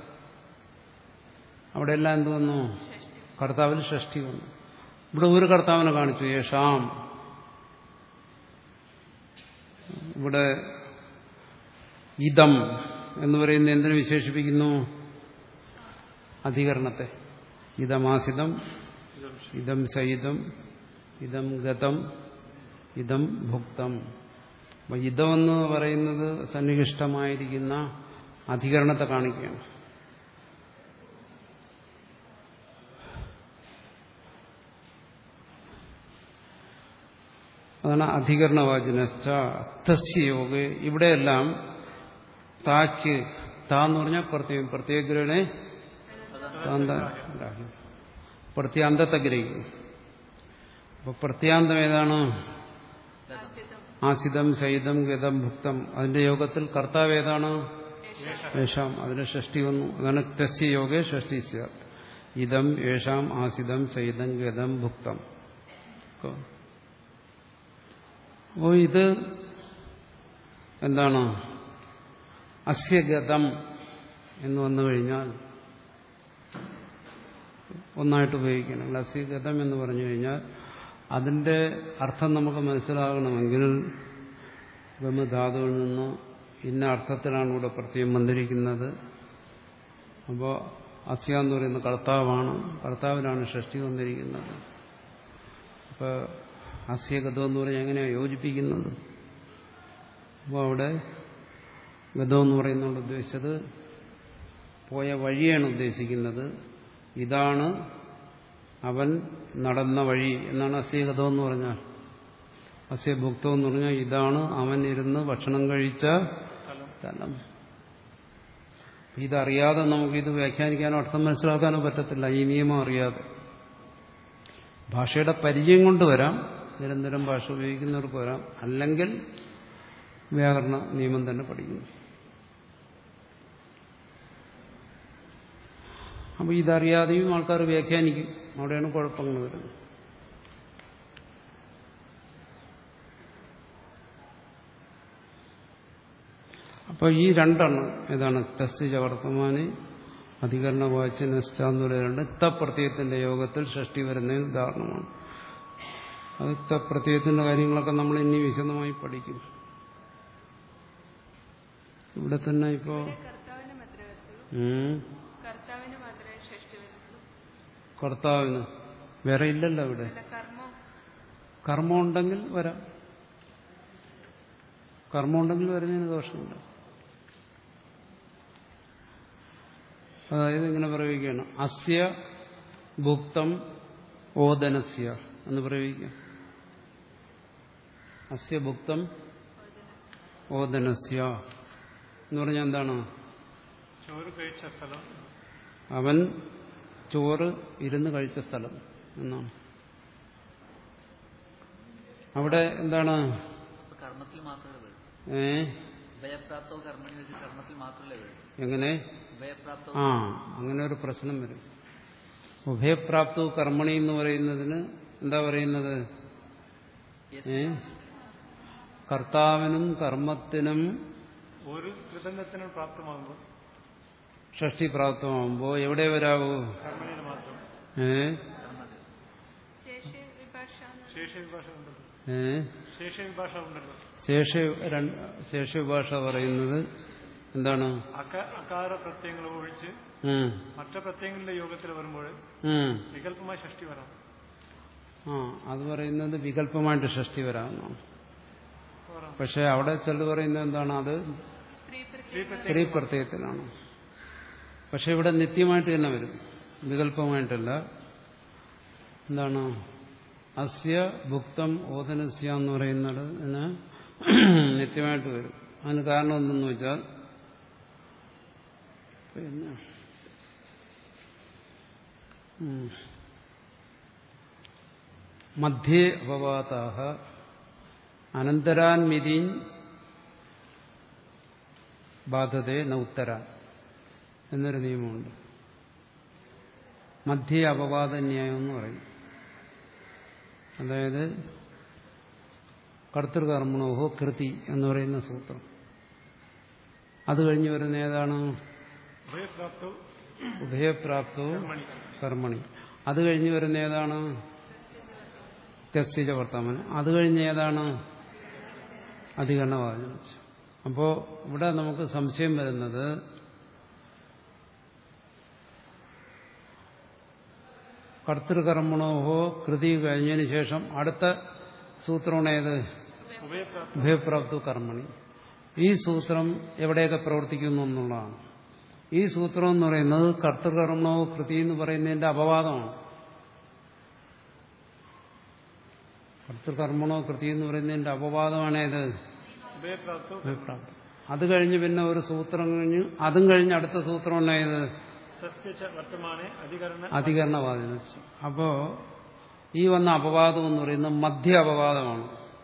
അവിടെ എല്ലാം എന്ത് വന്നു കർത്താവിൽ ഷഷ്ടി വന്നു ഇവിടെ ഒരു കർത്താവിനെ കാണിച്ചു യേഷാം ഇവിടെ ഇതം എന്ന് പറയുന്ന എന്തിനു വിശേഷിപ്പിക്കുന്നു അധികരണത്തെ ഇതമാസിതം ഇതം സഹിതം ഇതം ഗതം ഇതം ഭുക്തം അപ്പൊ ഇതമെന്ന് പറയുന്നത് സന്നിഹിഷ്ടമായിരിക്കുന്ന അധികരണത്തെ കാണിക്കുകയാണ് അതാണ് അധികരണവാചനശ്ച തസ്യ യോഗ ഇവിടെയെല്ലാം താക്ക് താ എന്ന് പറഞ്ഞാൽ പ്രത്യേകം പ്രത്യേകഗ്രഹനെ പ്രത്യാന്തത്തെ ഗ്രഹിക്കും അപ്പൊ പ്രത്യാന്തം ഏതാണ് ആസിതം ശൈതം ഗതം ഭുക്തം അതിന്റെ യോഗത്തിൽ കർത്താവ് ഏതാണ് യേശാം അതിന് ഷഷ്ടി വന്നു അതാണ് തസ്യ യോഗേ ഷഷ്ടി സ്യാത് ഇതം യേശാം ആസിതം ശൈതം ഗതം ഭുക്തം അപ്പോൾ ഇത് എന്താണ് അസ്യഗതം എന്ന് വന്നു കഴിഞ്ഞാൽ ഒന്നായിട്ട് ഉപയോഗിക്കണം അസ്യഗതം എന്ന് പറഞ്ഞു കഴിഞ്ഞാൽ അതിന്റെ അർത്ഥം നമുക്ക് മനസ്സിലാകണമെങ്കിൽ ബ്രഹ്മധാതുവിൽ നിന്ന് ഇന്ന അർത്ഥത്തിലാണ് ഇവിടെ പ്രത്യേകം വന്നിരിക്കുന്നത് അപ്പോൾ അസ്യ എന്ന് പറയുന്ന കർത്താവാണ് കർത്താവിനാണ് ഷഷ്ടി വന്നിരിക്കുന്നത് അപ്പോൾ അസ്യഗതം എന്ന് പറഞ്ഞാൽ എങ്ങനെയാണ് യോജിപ്പിക്കുന്നത് അപ്പോൾ അവിടെ ഗതം എന്ന് പറയുന്നതുകൊണ്ട് ഉദ്ദേശിച്ചത് പോയ വഴിയാണ് ഉദ്ദേശിക്കുന്നത് ഇതാണ് അവൻ നടന്ന വഴി എന്നാണ് അസ്യഗതം എന്ന് പറഞ്ഞാൽ അസ്യഭുക്തം എന്ന് പറഞ്ഞാൽ ഇതാണ് അവൻ ഇരുന്ന് ഭക്ഷണം കഴിച്ച സ്ഥലം ഇതറിയാതെ നമുക്കിത് വ്യാഖ്യാനിക്കാനോ അർത്ഥം മനസ്സിലാക്കാനോ പറ്റത്തില്ല ഈ നിയമം അറിയാതെ ഭാഷയുടെ പരിചയം കൊണ്ട് വരാം നിരന്തരം ഭാഷ ഉപയോഗിക്കുന്നവർക്ക് വരാം അല്ലെങ്കിൽ വ്യാകരണ നിയമം തന്നെ പഠിക്കുന്നു അപ്പോൾ ഇതറിയാതെയും ആൾക്കാർ വ്യാഖ്യാനിക്കും അവിടെയാണ് കുഴപ്പങ്ങൾ വരുന്നത് അപ്പോൾ ഈ രണ്ടെണ്ണം ഏതാണ് തസ്തിജ വർത്തമാന് അധികരണ വാച്യ നഷ്ട എന്ന് പറയുന്നത് തപ്രത്യയത്തിന്റെ യോഗത്തിൽ ഷഷ്ടി വരുന്നതിന് ഉദാഹരണമാണ് അതൊക്കെ പ്രത്യയത്തിന്റെ കാര്യങ്ങളൊക്കെ നമ്മൾ ഇനി വിശദമായി പഠിക്കും ഇവിടെ തന്നെ ഇപ്പോ കർത്താവിന് മാത്രമേ വരത്തുള്ളൂ ഉം, കർത്താവിന് മാത്രമേ ഷഷ്ടി വരത്തുള്ളൂ കർത്താവിന് വേറെ ഇല്ലല്ലോ ഇവിടെ അല്ല കർമ്മം കർമ്മം ഉണ്ടെങ്കിൽ വരാം കർമ്മം ഉണ്ടെങ്കിൽ വരുന്നതിന് ദോഷമില്ല അതായത് ഇങ്ങനെ പ്രയോഗിക്കുകയാണ് അസ്യ ഭുക്തം ഓദനസ്യ എന്ന് പ്രയോഗിക്കുക അസ്യ ഭുക്തം ഓദനസ്യ എന്ന് പറഞ്ഞാൽ എന്താണ് ചോറ് കഴിച്ച സ്ഥലം അവൻ ചോറ് ഇരുന്ന് കഴിച്ച സ്ഥലം എന്നാണ് അവിടെ എന്താണ് അപ്പൊ കർമ്മത്തിൽ മാത്രമേ വരൂ ഏ ഉഭയപ്രാപ്തവും കർമ്മണി വെച്ച് കർമ്മത്തിൽ മാത്രമല്ലേ വരൂ എങ്ങനെ ഉഭയപ്രാപ്തവും ആ അങ്ങനെ ഒരു പ്രശ്നം വരും ഉഭയപ്രാപ്തവും കർമ്മണി എന്ന് പറയുന്നതിന് എന്താ പറയുന്നത് ഏ കർത്താവിനും കർമ്മത്തിനും ഒരു കൃതജ്ഞത്തിന് പ്രാപ്തമാകുമ്പോൾ ഷഷ്ടി പ്രാപ്തമാകുമ്പോൾ എവിടെ വരാവൂ കർമ്മണിയിൽ മാത്രം ഏ കർമ്മത്തിൽ ശേഷ വിഭാഷ എന്ന് ശേഷ വിഭാഷ ഉണ്ടല്ലോ ഏ ശേഷ വിഭാഷ ഉണ്ടല്ലോ ശേഷ രണ്ട് ശേഷഭാഷ പറയുന്നത് എന്താണ് അക അകാര പ്രത്യയങ്ങൾ ഒഴിച്ച് ഉം, മറ്റു പ്രത്യയങ്ങളുടെ യോഗത്തിൽ വരുമ്പോൾ ഉം. വികല്പമായി ഷഷ്ടി വരാം ആ അത് പറയുന്നത് വികല്പമായിട്ട് ഷഷ്ടി വരാമെന്നാണ് വരാം പക്ഷെ അവിടെ ചിലത് പറയുന്നത് എന്താണ് അത് സ്ത്രീ സ്ത്രീ പ്രത്യേകം സ്ത്രീ പ്രത്യയത്തിലാണ് പക്ഷെ ഇവിടെ നിത്യമായിട്ട് തന്നെ വരും വികല്പമായിട്ടല്ല എന്താണ് അസ്യ ഭുക്തം ഓദനസ്യ എന്ന് പറയുന്നത് ഇതിന് നിത്യമായിട്ട് വരും അതിന് കാരണം എന്തെന്ന് വെച്ചാൽ പിന്നെ ഉം. മധ്യേ അപവാതാഹ അനന്തരാൻമിതിൻ ബാധതേ ന ഉത്തരാൻ എന്നൊരു നിയമമുണ്ട് മധ്യ അപവാദ ന്യായം എന്ന് പറയും അതായത് കർത്തൃകർമ്മണോഹോ കൃതി എന്ന് പറയുന്ന സൂത്രം അത് കഴിഞ്ഞ് വരുന്ന ഏതാണ് ഉഭയപ്രാപ്തവും ഉഭയപ്രാപ്തവും കർമ്മണി കർമ്മണി അത് കഴിഞ്ഞ് വരുന്ന ഏതാണ് തെക്സിജ വർത്തമാനം അത് കഴിഞ്ഞ് ഏതാണ് അധികരണവാചന അപ്പോൾ ഇവിടെ നമുക്ക് സംശയം വരുന്നത് കർത്തൃകർമ്മണോഹോ കൃതി കഴിഞ്ഞതിന് ശേഷം അടുത്ത സൂത്രമാണ് ഏത് ഉഭയപ്രാപ്ത ഉഭയപ്രാപ്തു കർമ്മണി ഈ സൂത്രം എവിടെയൊക്കെ പ്രവർത്തിക്കുന്നു എന്നുള്ളതാണ് ഈ സൂത്രം എന്ന് പറയുന്നത് കർത്തൃകർമ്മണോ കൃതി എന്ന് പറയുന്നതിന്റെ അപവാദമാണ് കർത്തൃകർമ്മണോ കൃതി എന്ന് പറയുന്നതിന്റെ അപവാദമാണ് ഏത് ഉഭയപ്രാപ്തവും ഉഭയപ്രാപ്തി അത് കഴിഞ്ഞ് പിന്നെ ഒരു സൂത്രം കഴിഞ്ഞ് അതും കഴിഞ്ഞ് അടുത്ത സൂത്രം ഏത് സത്യച്ച വർത്തമാനെ അധികരണ അധികരണവാദിന അപ്പോ ഈ വന്ന അപവാദം എന്ന് പറയുന്നത് മധ്യ അപവാദമാണ്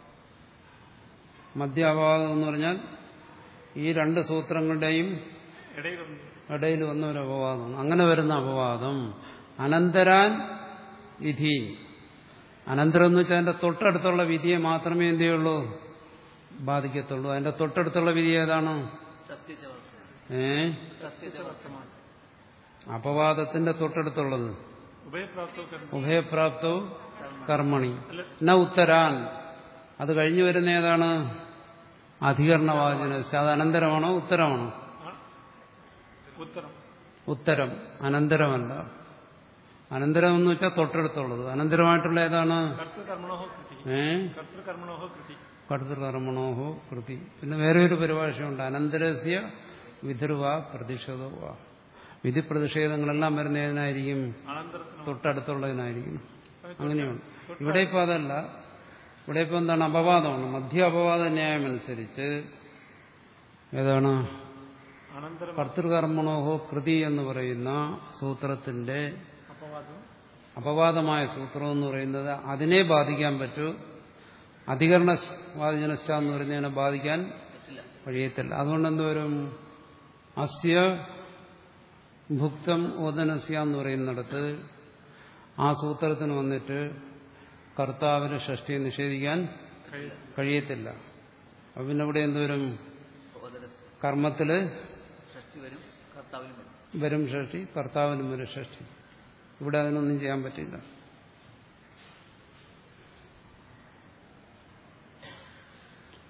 മധ്യ അപവാദം എന്ന് പറഞ്ഞാൽ ഈ രണ്ട് സൂത്രങ്ങളുടെയും ഇടയിലുണ്ട് ഇടയിൽ വന്ന ഒരു അപവാദം അങ്ങനെ വരുന്ന അപവാദം അനന്തരാൻ വിധി അനന്തരം എന്ന് വെച്ചാൽ അതിന്റെ തൊട്ടടുത്തുള്ള വിധിയെ മാത്രമേ എന്ത് ചെയ്യുള്ളൂ ബാധിക്കത്തുള്ളൂ അതിന്റെ തൊട്ടടുത്തുള്ള വിധി ഏതാണ് സത്യച്ച വർത്തമാനം ഏ സത്യച്ച വർത്തമാനം അപവാദത്തിന്റെ തൊട്ടടുത്തുള്ളത് ഉഭയപ്രാപ്തവും കർമ്മ ഉഭയപ്രാപ്തവും കർമ്മണി ന ഉത്തരാൻ അത് കഴിഞ്ഞു വരുന്ന ഏതാണ് അധികരണവാചന അത് അനന്തരമാണോ ഉത്തരമാണോ ആ, ഉത്തരം ഉത്തരം അനന്തരമല്ല അനന്തരം എന്ന് വെച്ചാൽ തൊട്ടടുത്തുള്ളത് അനന്തരമായിട്ടുള്ള ഏതാണ് കർത്തൃകർമ്മണോഹോ കൃതി ഏ കർത്തൃകർമ്മണോഹോ കൃതി കർത്തൃകർമ്മണോഹോ കൃതി പിന്നെ വേറെ ഒരു പരിഭാഷയുണ്ട് അനന്തരസ്യ വിധർവ പ്രതിഷേധോ വിധി പ്രതിഷേധങ്ങളെല്ലാം വരുന്ന ഏതിനായിരിക്കും അനന്തരത്തിന് തൊട്ടടുത്തുള്ളതിനായിരിക്കും അങ്ങനെയുണ്ട് ഇവിടെ ഇപ്പം അതല്ല ഇവിടെ ഇപ്പം എന്താണ് അപവാദമാണ് മധ്യ അപവാദ ന്യായം അനുസരിച്ച് ഏതാണ് അനന്തരം കർത്തൃകർമ്മണോഹോ കൃതി എന്ന് പറയുന്ന സൂത്രത്തിന്റെ അപവാദം അപവാദമായ സൂത്രം എന്ന് പറയുന്നത് അതിനെ ബാധിക്കാൻ പറ്റൂ അധികരണ വാചനസ്ഥ എന്ന് പറയുന്നതിനെ ബാധിക്കാൻ പറ്റില്ല കഴിയത്തില്ല അതുകൊണ്ട് എന്തോരും അസ്യ ഭുക്തം ഓദനസ്യ എന്ന് പറയുന്നിടത്ത് ആ സൂത്രത്തിന് വന്നിട്ട് കർത്താവിന് ഷഷ്ടിയെ നിഷേധിക്കാൻ കഴിയത്തില്ല അപ്പൊ പിന്നെ ഇവിടെ എന്തോരും സഹോദരസ് കർമ്മത്തില് ഷഷ്ടി വരും കർത്താവിലും വരും വരും ഷഷ്ടി കർത്താവിനും വരും ഷഷ്ടി ഇവിടെ അതിനൊന്നും ചെയ്യാൻ പറ്റില്ല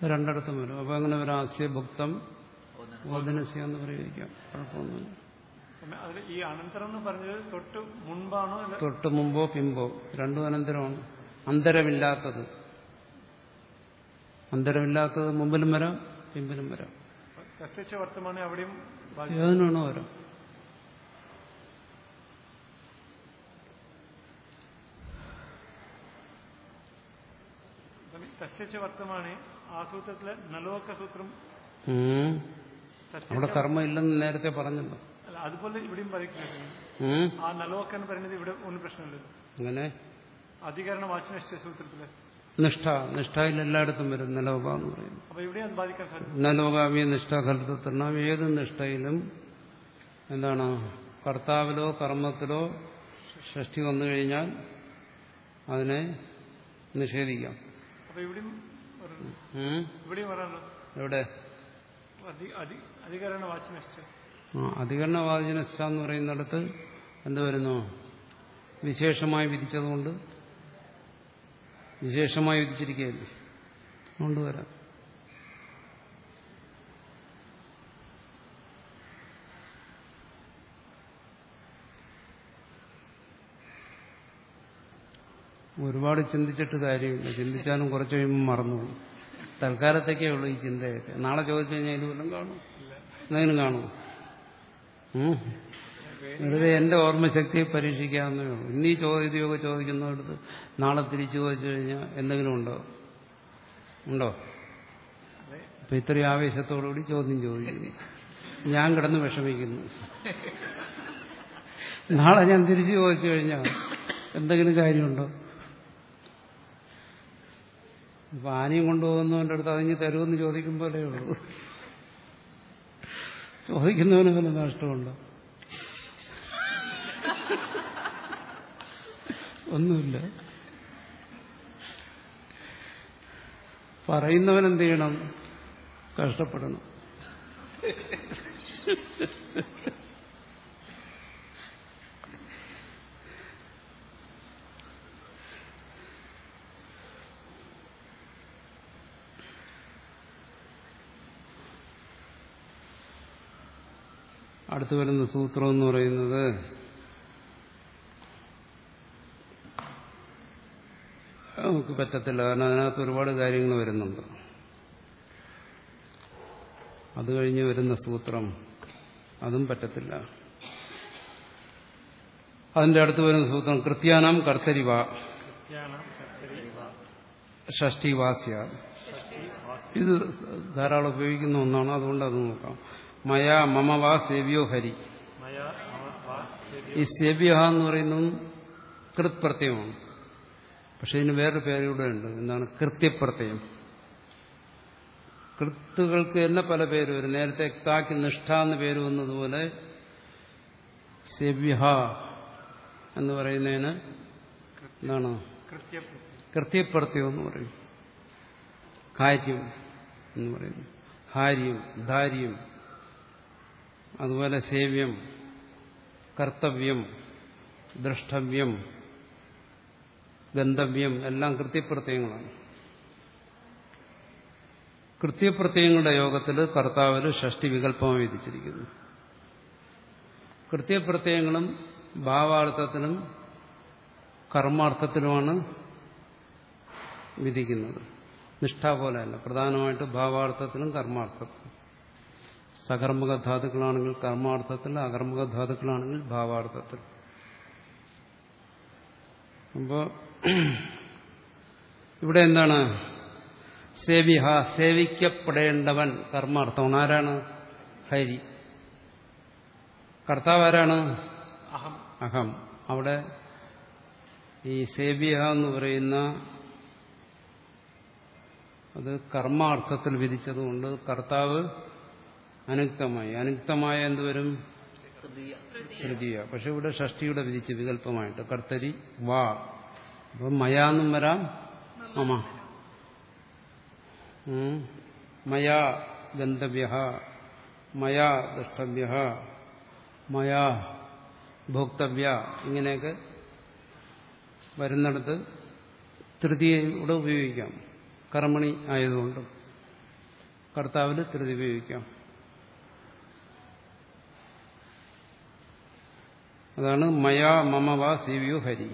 രണ്ടിടത്തും വരും അപ്പൊ അങ്ങനെ വരാം അസ്യ ഭുക്തം ഒന്ന് ഓദനസ്യ എന്ന് പ്രയോഗിക്കാം കുഴപ്പമൊന്നുമില്ല സ്വാമി, അതിൽ ഈ അനന്തരം എന്ന് പറഞ്ഞത് തൊട്ട് മുൻപാണോ അല്ല തൊട്ട് മുമ്പോ പിമ്പോ രണ്ടും അനന്തരമാണ് അന്തരമില്ലാത്തത് അന്തരമില്ലാത്തത് മുമ്പിലും വരാം പിമ്പിലും വരാം കത്തിച്ച വർത്തമാനം അവിടെയും ബാധി- ഏതിനാണോ വരാം സ്വാമി, തസ്യച്ച വർത്തമാനെ ആ സൂത്രത്തിലെ നലോക സൂത്രം ഉം. തസ്യച്ച- അവിടെ കർമ്മം ഇല്ലെന്ന് നേരത്തെ പറഞ്ഞല്ലോ അല്ല, അതുപോലെ ഇവിടെയും പറയുന്നത് ഉം. ആ നലോക എന്ന് പറയുന്നത് ഇവിടെ ഒന്നും പ്രശ്നമില്ല അങ്ങനെ അധികരണ വാചനശ്ച സൂത്രത്തില് നിഷ്ഠ നിഷ്ഠയിൽ എല്ലായിടത്തും വരും നലോക എന്ന് പറയുന്നു അപ്പൊ ഇവിടെ അത് ബാധിക്കാൻ സാധിക്കും നലോകാവ്യ നിഷ്ഠ കൽപ്പിത്തണം ഏത് നിഷ്ഠയിലും എന്താണ് കർത്താവിലോ കർമ്മത്തിലോ ഷഷ്ടി വന്നു കഴിഞ്ഞാൽ അതിനെ നിഷേധിക്കാം അപ്പൊ ഇവിടെയും പറയുന്നു. ഉം? ഇവിടെയും വരാനല്ലോ എവിടെ അധി- അധി- അധികരണ വാചനശ്ച ആ അധികരണവാചനസ്ഥ എന്ന് പറയുന്നിടത്ത് എന്ത് വരുന്നു വിശേഷമായി വിധിച്ചതുകൊണ്ട് വിശേഷമായി വിധിച്ചിരിക്കുകയല്ലേ അതുകൊണ്ട് വരാം ഒരുപാട് ചിന്തിച്ചിട്ട് കാര്യമില്ല ചിന്തിച്ചാലും കുറച്ച് കഴിയുമ്പോൾ മറന്നുപോകും തൽക്കാലത്തേക്കേ ഉള്ളൂ ഈ ചിന്തയൊക്കെ നാളെ ചോദിച്ചു കഴിഞ്ഞാൽ ഇത് വല്ലതും കാണും എന്തെങ്കിലും കാണുമോ ഉം. വെറുതെ എന്റെ ഓർമ്മശക്തിയെ പരീക്ഷിക്കാവുന്നേ ഉള്ളൂ ഇന്നീ ചോദ്യമൊക്കെ ചോദിക്കുന്നിടത്ത് നാളെ തിരിച്ചു ചോദിച്ചു കഴിഞ്ഞാൽ എന്തെങ്കിലും ഉണ്ടോ ഉണ്ടോ അതെ അപ്പൊ ഇത്രയും ആവേശത്തോടുകൂടി ചോദ്യം ചോദിക്കുന്നു ഞാൻ കിടന്ന് വിഷമിക്കുന്നു നാളെ ഞാൻ തിരിച്ചു ചോദിച്ചു കഴിഞ്ഞാൽ എന്തെങ്കിലും കാര്യമുണ്ടോ ഇപ്പൊ ആനയും കൊണ്ടുപോകുന്നവന്റെ അടുത്ത് അതിന് തരുമെന്ന് ചോദിക്കും പോലെ ഉള്ളൂ ചോദിക്കുന്നവന് വല്ല നഷ്ടമുണ്ടോ ഒന്നുമില്ല പറയുന്നവൻ എന്ത് ചെയ്യണം കഷ്ടപ്പെടണം അടുത്തു വരുന്ന സൂത്രം എന്ന് പറയുന്നത് നമുക്ക് പറ്റത്തില്ല കാരണം അതിനകത്ത് ഒരുപാട് കാര്യങ്ങൾ വരുന്നുണ്ട് അത് കഴിഞ്ഞ് വരുന്ന സൂത്രം അതും പറ്റത്തില്ല അതിന്റെ അടുത്ത് വരുന്ന സൂത്രം കൃത്യാനാം കർത്തരിവ ധ്യാനം കർത്തരി ഷഷ്ടിവാസ്യ ഇത് ധാരാളം ഉപയോഗിക്കുന്ന ഒന്നാണ് അതുകൊണ്ട് അത് നോക്കാം മയ മമ വാ സേവ്യോ ഹരി മയ മമ വാ ശരി ഈ സേവ്യ എന്ന് പറയുന്നതും കൃത് പ്രത്യയമാണ് പക്ഷെ ഇതിന് വേറൊരു പേരൂടെ ഉണ്ട് എന്താണ് കൃത്യപ്രത്യയം കൃത്തുകൾക്ക് തന്നെ പല പേര് വരും നേരത്തെ ക്താക്ക് നിഷ്ഠ എന്ന് പേര് വന്നതുപോലെ സേവ്യ എന്ന് പറയുന്നതിന് എന്താണ് കൃത്യ കൃത്യപ്രത്യം എന്ന് പറയും കാര്യം എന്ന് പറയുന്നു ഹാര്യം ധാര്യം അതുപോലെ സേവ്യം കർത്തവ്യം ദ്രഷ്ടവ്യം ഗന്ധവ്യം എല്ലാം കൃത്യപ്രത്യയങ്ങളാണ് കൃത്യപ്രത്യയങ്ങളുടെ യോഗത്തിൽ കർത്താവിൽ ഷഷ്ടി വികല്പമായി വിധിച്ചിരിക്കുന്നു കൃത്യപ്രത്യയങ്ങളും ഭാവാർത്ഥത്തിലും കർമാർത്ഥത്തിലുമാണ് വിധിക്കുന്നത് നിഷ്ഠ പോലെയല്ല പ്രധാനമായിട്ട് ഭാവാർത്ഥത്തിലും കർമാർത്ഥത്തിലും സകർമ്മക ധാതുക്കളാണെങ്കിൽ കർമാർത്ഥത്തിൽ അകർമ്മക ധാതുക്കളാണെങ്കിൽ ഭാവാർത്ഥത്തിൽ അപ്പോ ഇവിടെ എന്താണ് സേവിഹ സേവിക്കപ്പെടേണ്ടവൻ കർമാർത്ഥമാണ് ആരാണ് ഹരി കർത്താവ് ആരാണ് അഹം അഹം അവിടെ ഈ സേവ്യ എന്ന് പറയുന്ന അത് കർമാർത്ഥത്തിൽ വിധിച്ചതുകൊണ്ട് കർത്താവ് അനുക്തമായി അനുക്തമായ എന്തുവരും തൃതീയ തൃതീയ പക്ഷെ ഇവിടെ ഷഷ്ടിയുടെ വിധിച്ച് വികല്പമായിട്ട് കർത്തരി വാ അപ്പം മയാന്നും വരാം മമ ഉം. മയാ ഗന്ധവ്യ മയാ ദ്രഷ്ടവ്യ മയാ ഭോക്തവ്യ ഇങ്ങനെയൊക്കെ വരുന്നിടത്ത് തൃതീയയുടെ ഉപയോഗിക്കാം കർമ്മണി ആയതുകൊണ്ട് കർത്താവിൽ ധൃതി ഉപയോഗിക്കാം അതാണ് മയാ മമവ സേവിയോ ഹരി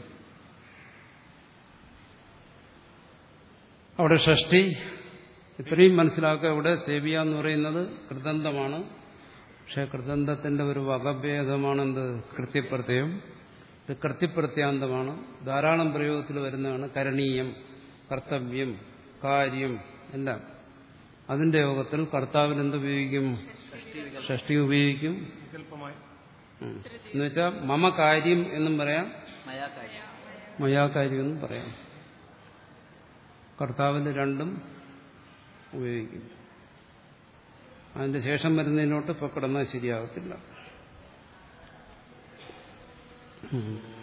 അവിടെ ഷഷ്ടി ഇത്രയും മനസ്സിലാക്കുക ഇവിടെ സേവിയ എന്ന് പറയുന്നത് കൃതന്തമാണ് പക്ഷെ കൃതന്തത്തിന്റെ ഒരു വകഭേദമാണെന്ത് കൃത്യപ്രത്യയം ഇത് കൃത്യപ്രത്യാന്തമാണ് ധാരാളം പ്രയോഗത്തിൽ വരുന്നതാണ് കരണീയം കർത്തവ്യം കാര്യം എല്ലാം അതിന്റെ യോഗത്തിൽ കർത്താവിന് എന്ത് ഉപയോഗിക്കും ഷഷ്ടി ഉപയോഗിക്കും വികല്പമായി ഉം. എന്നുവെച്ചാൽ മമ കാര്യം എന്നും പറയാം മയാ കാര്യം മയാ കാര്യം എന്നും പറയാം കർത്താവിന് രണ്ടും ഉപയോഗിക്കും അതിന്റെ ശേഷം വരുന്നതിനോട്ട് ഇപ്പൊ കിടന്നാൽ ശരിയാകത്തില്ല ഉം.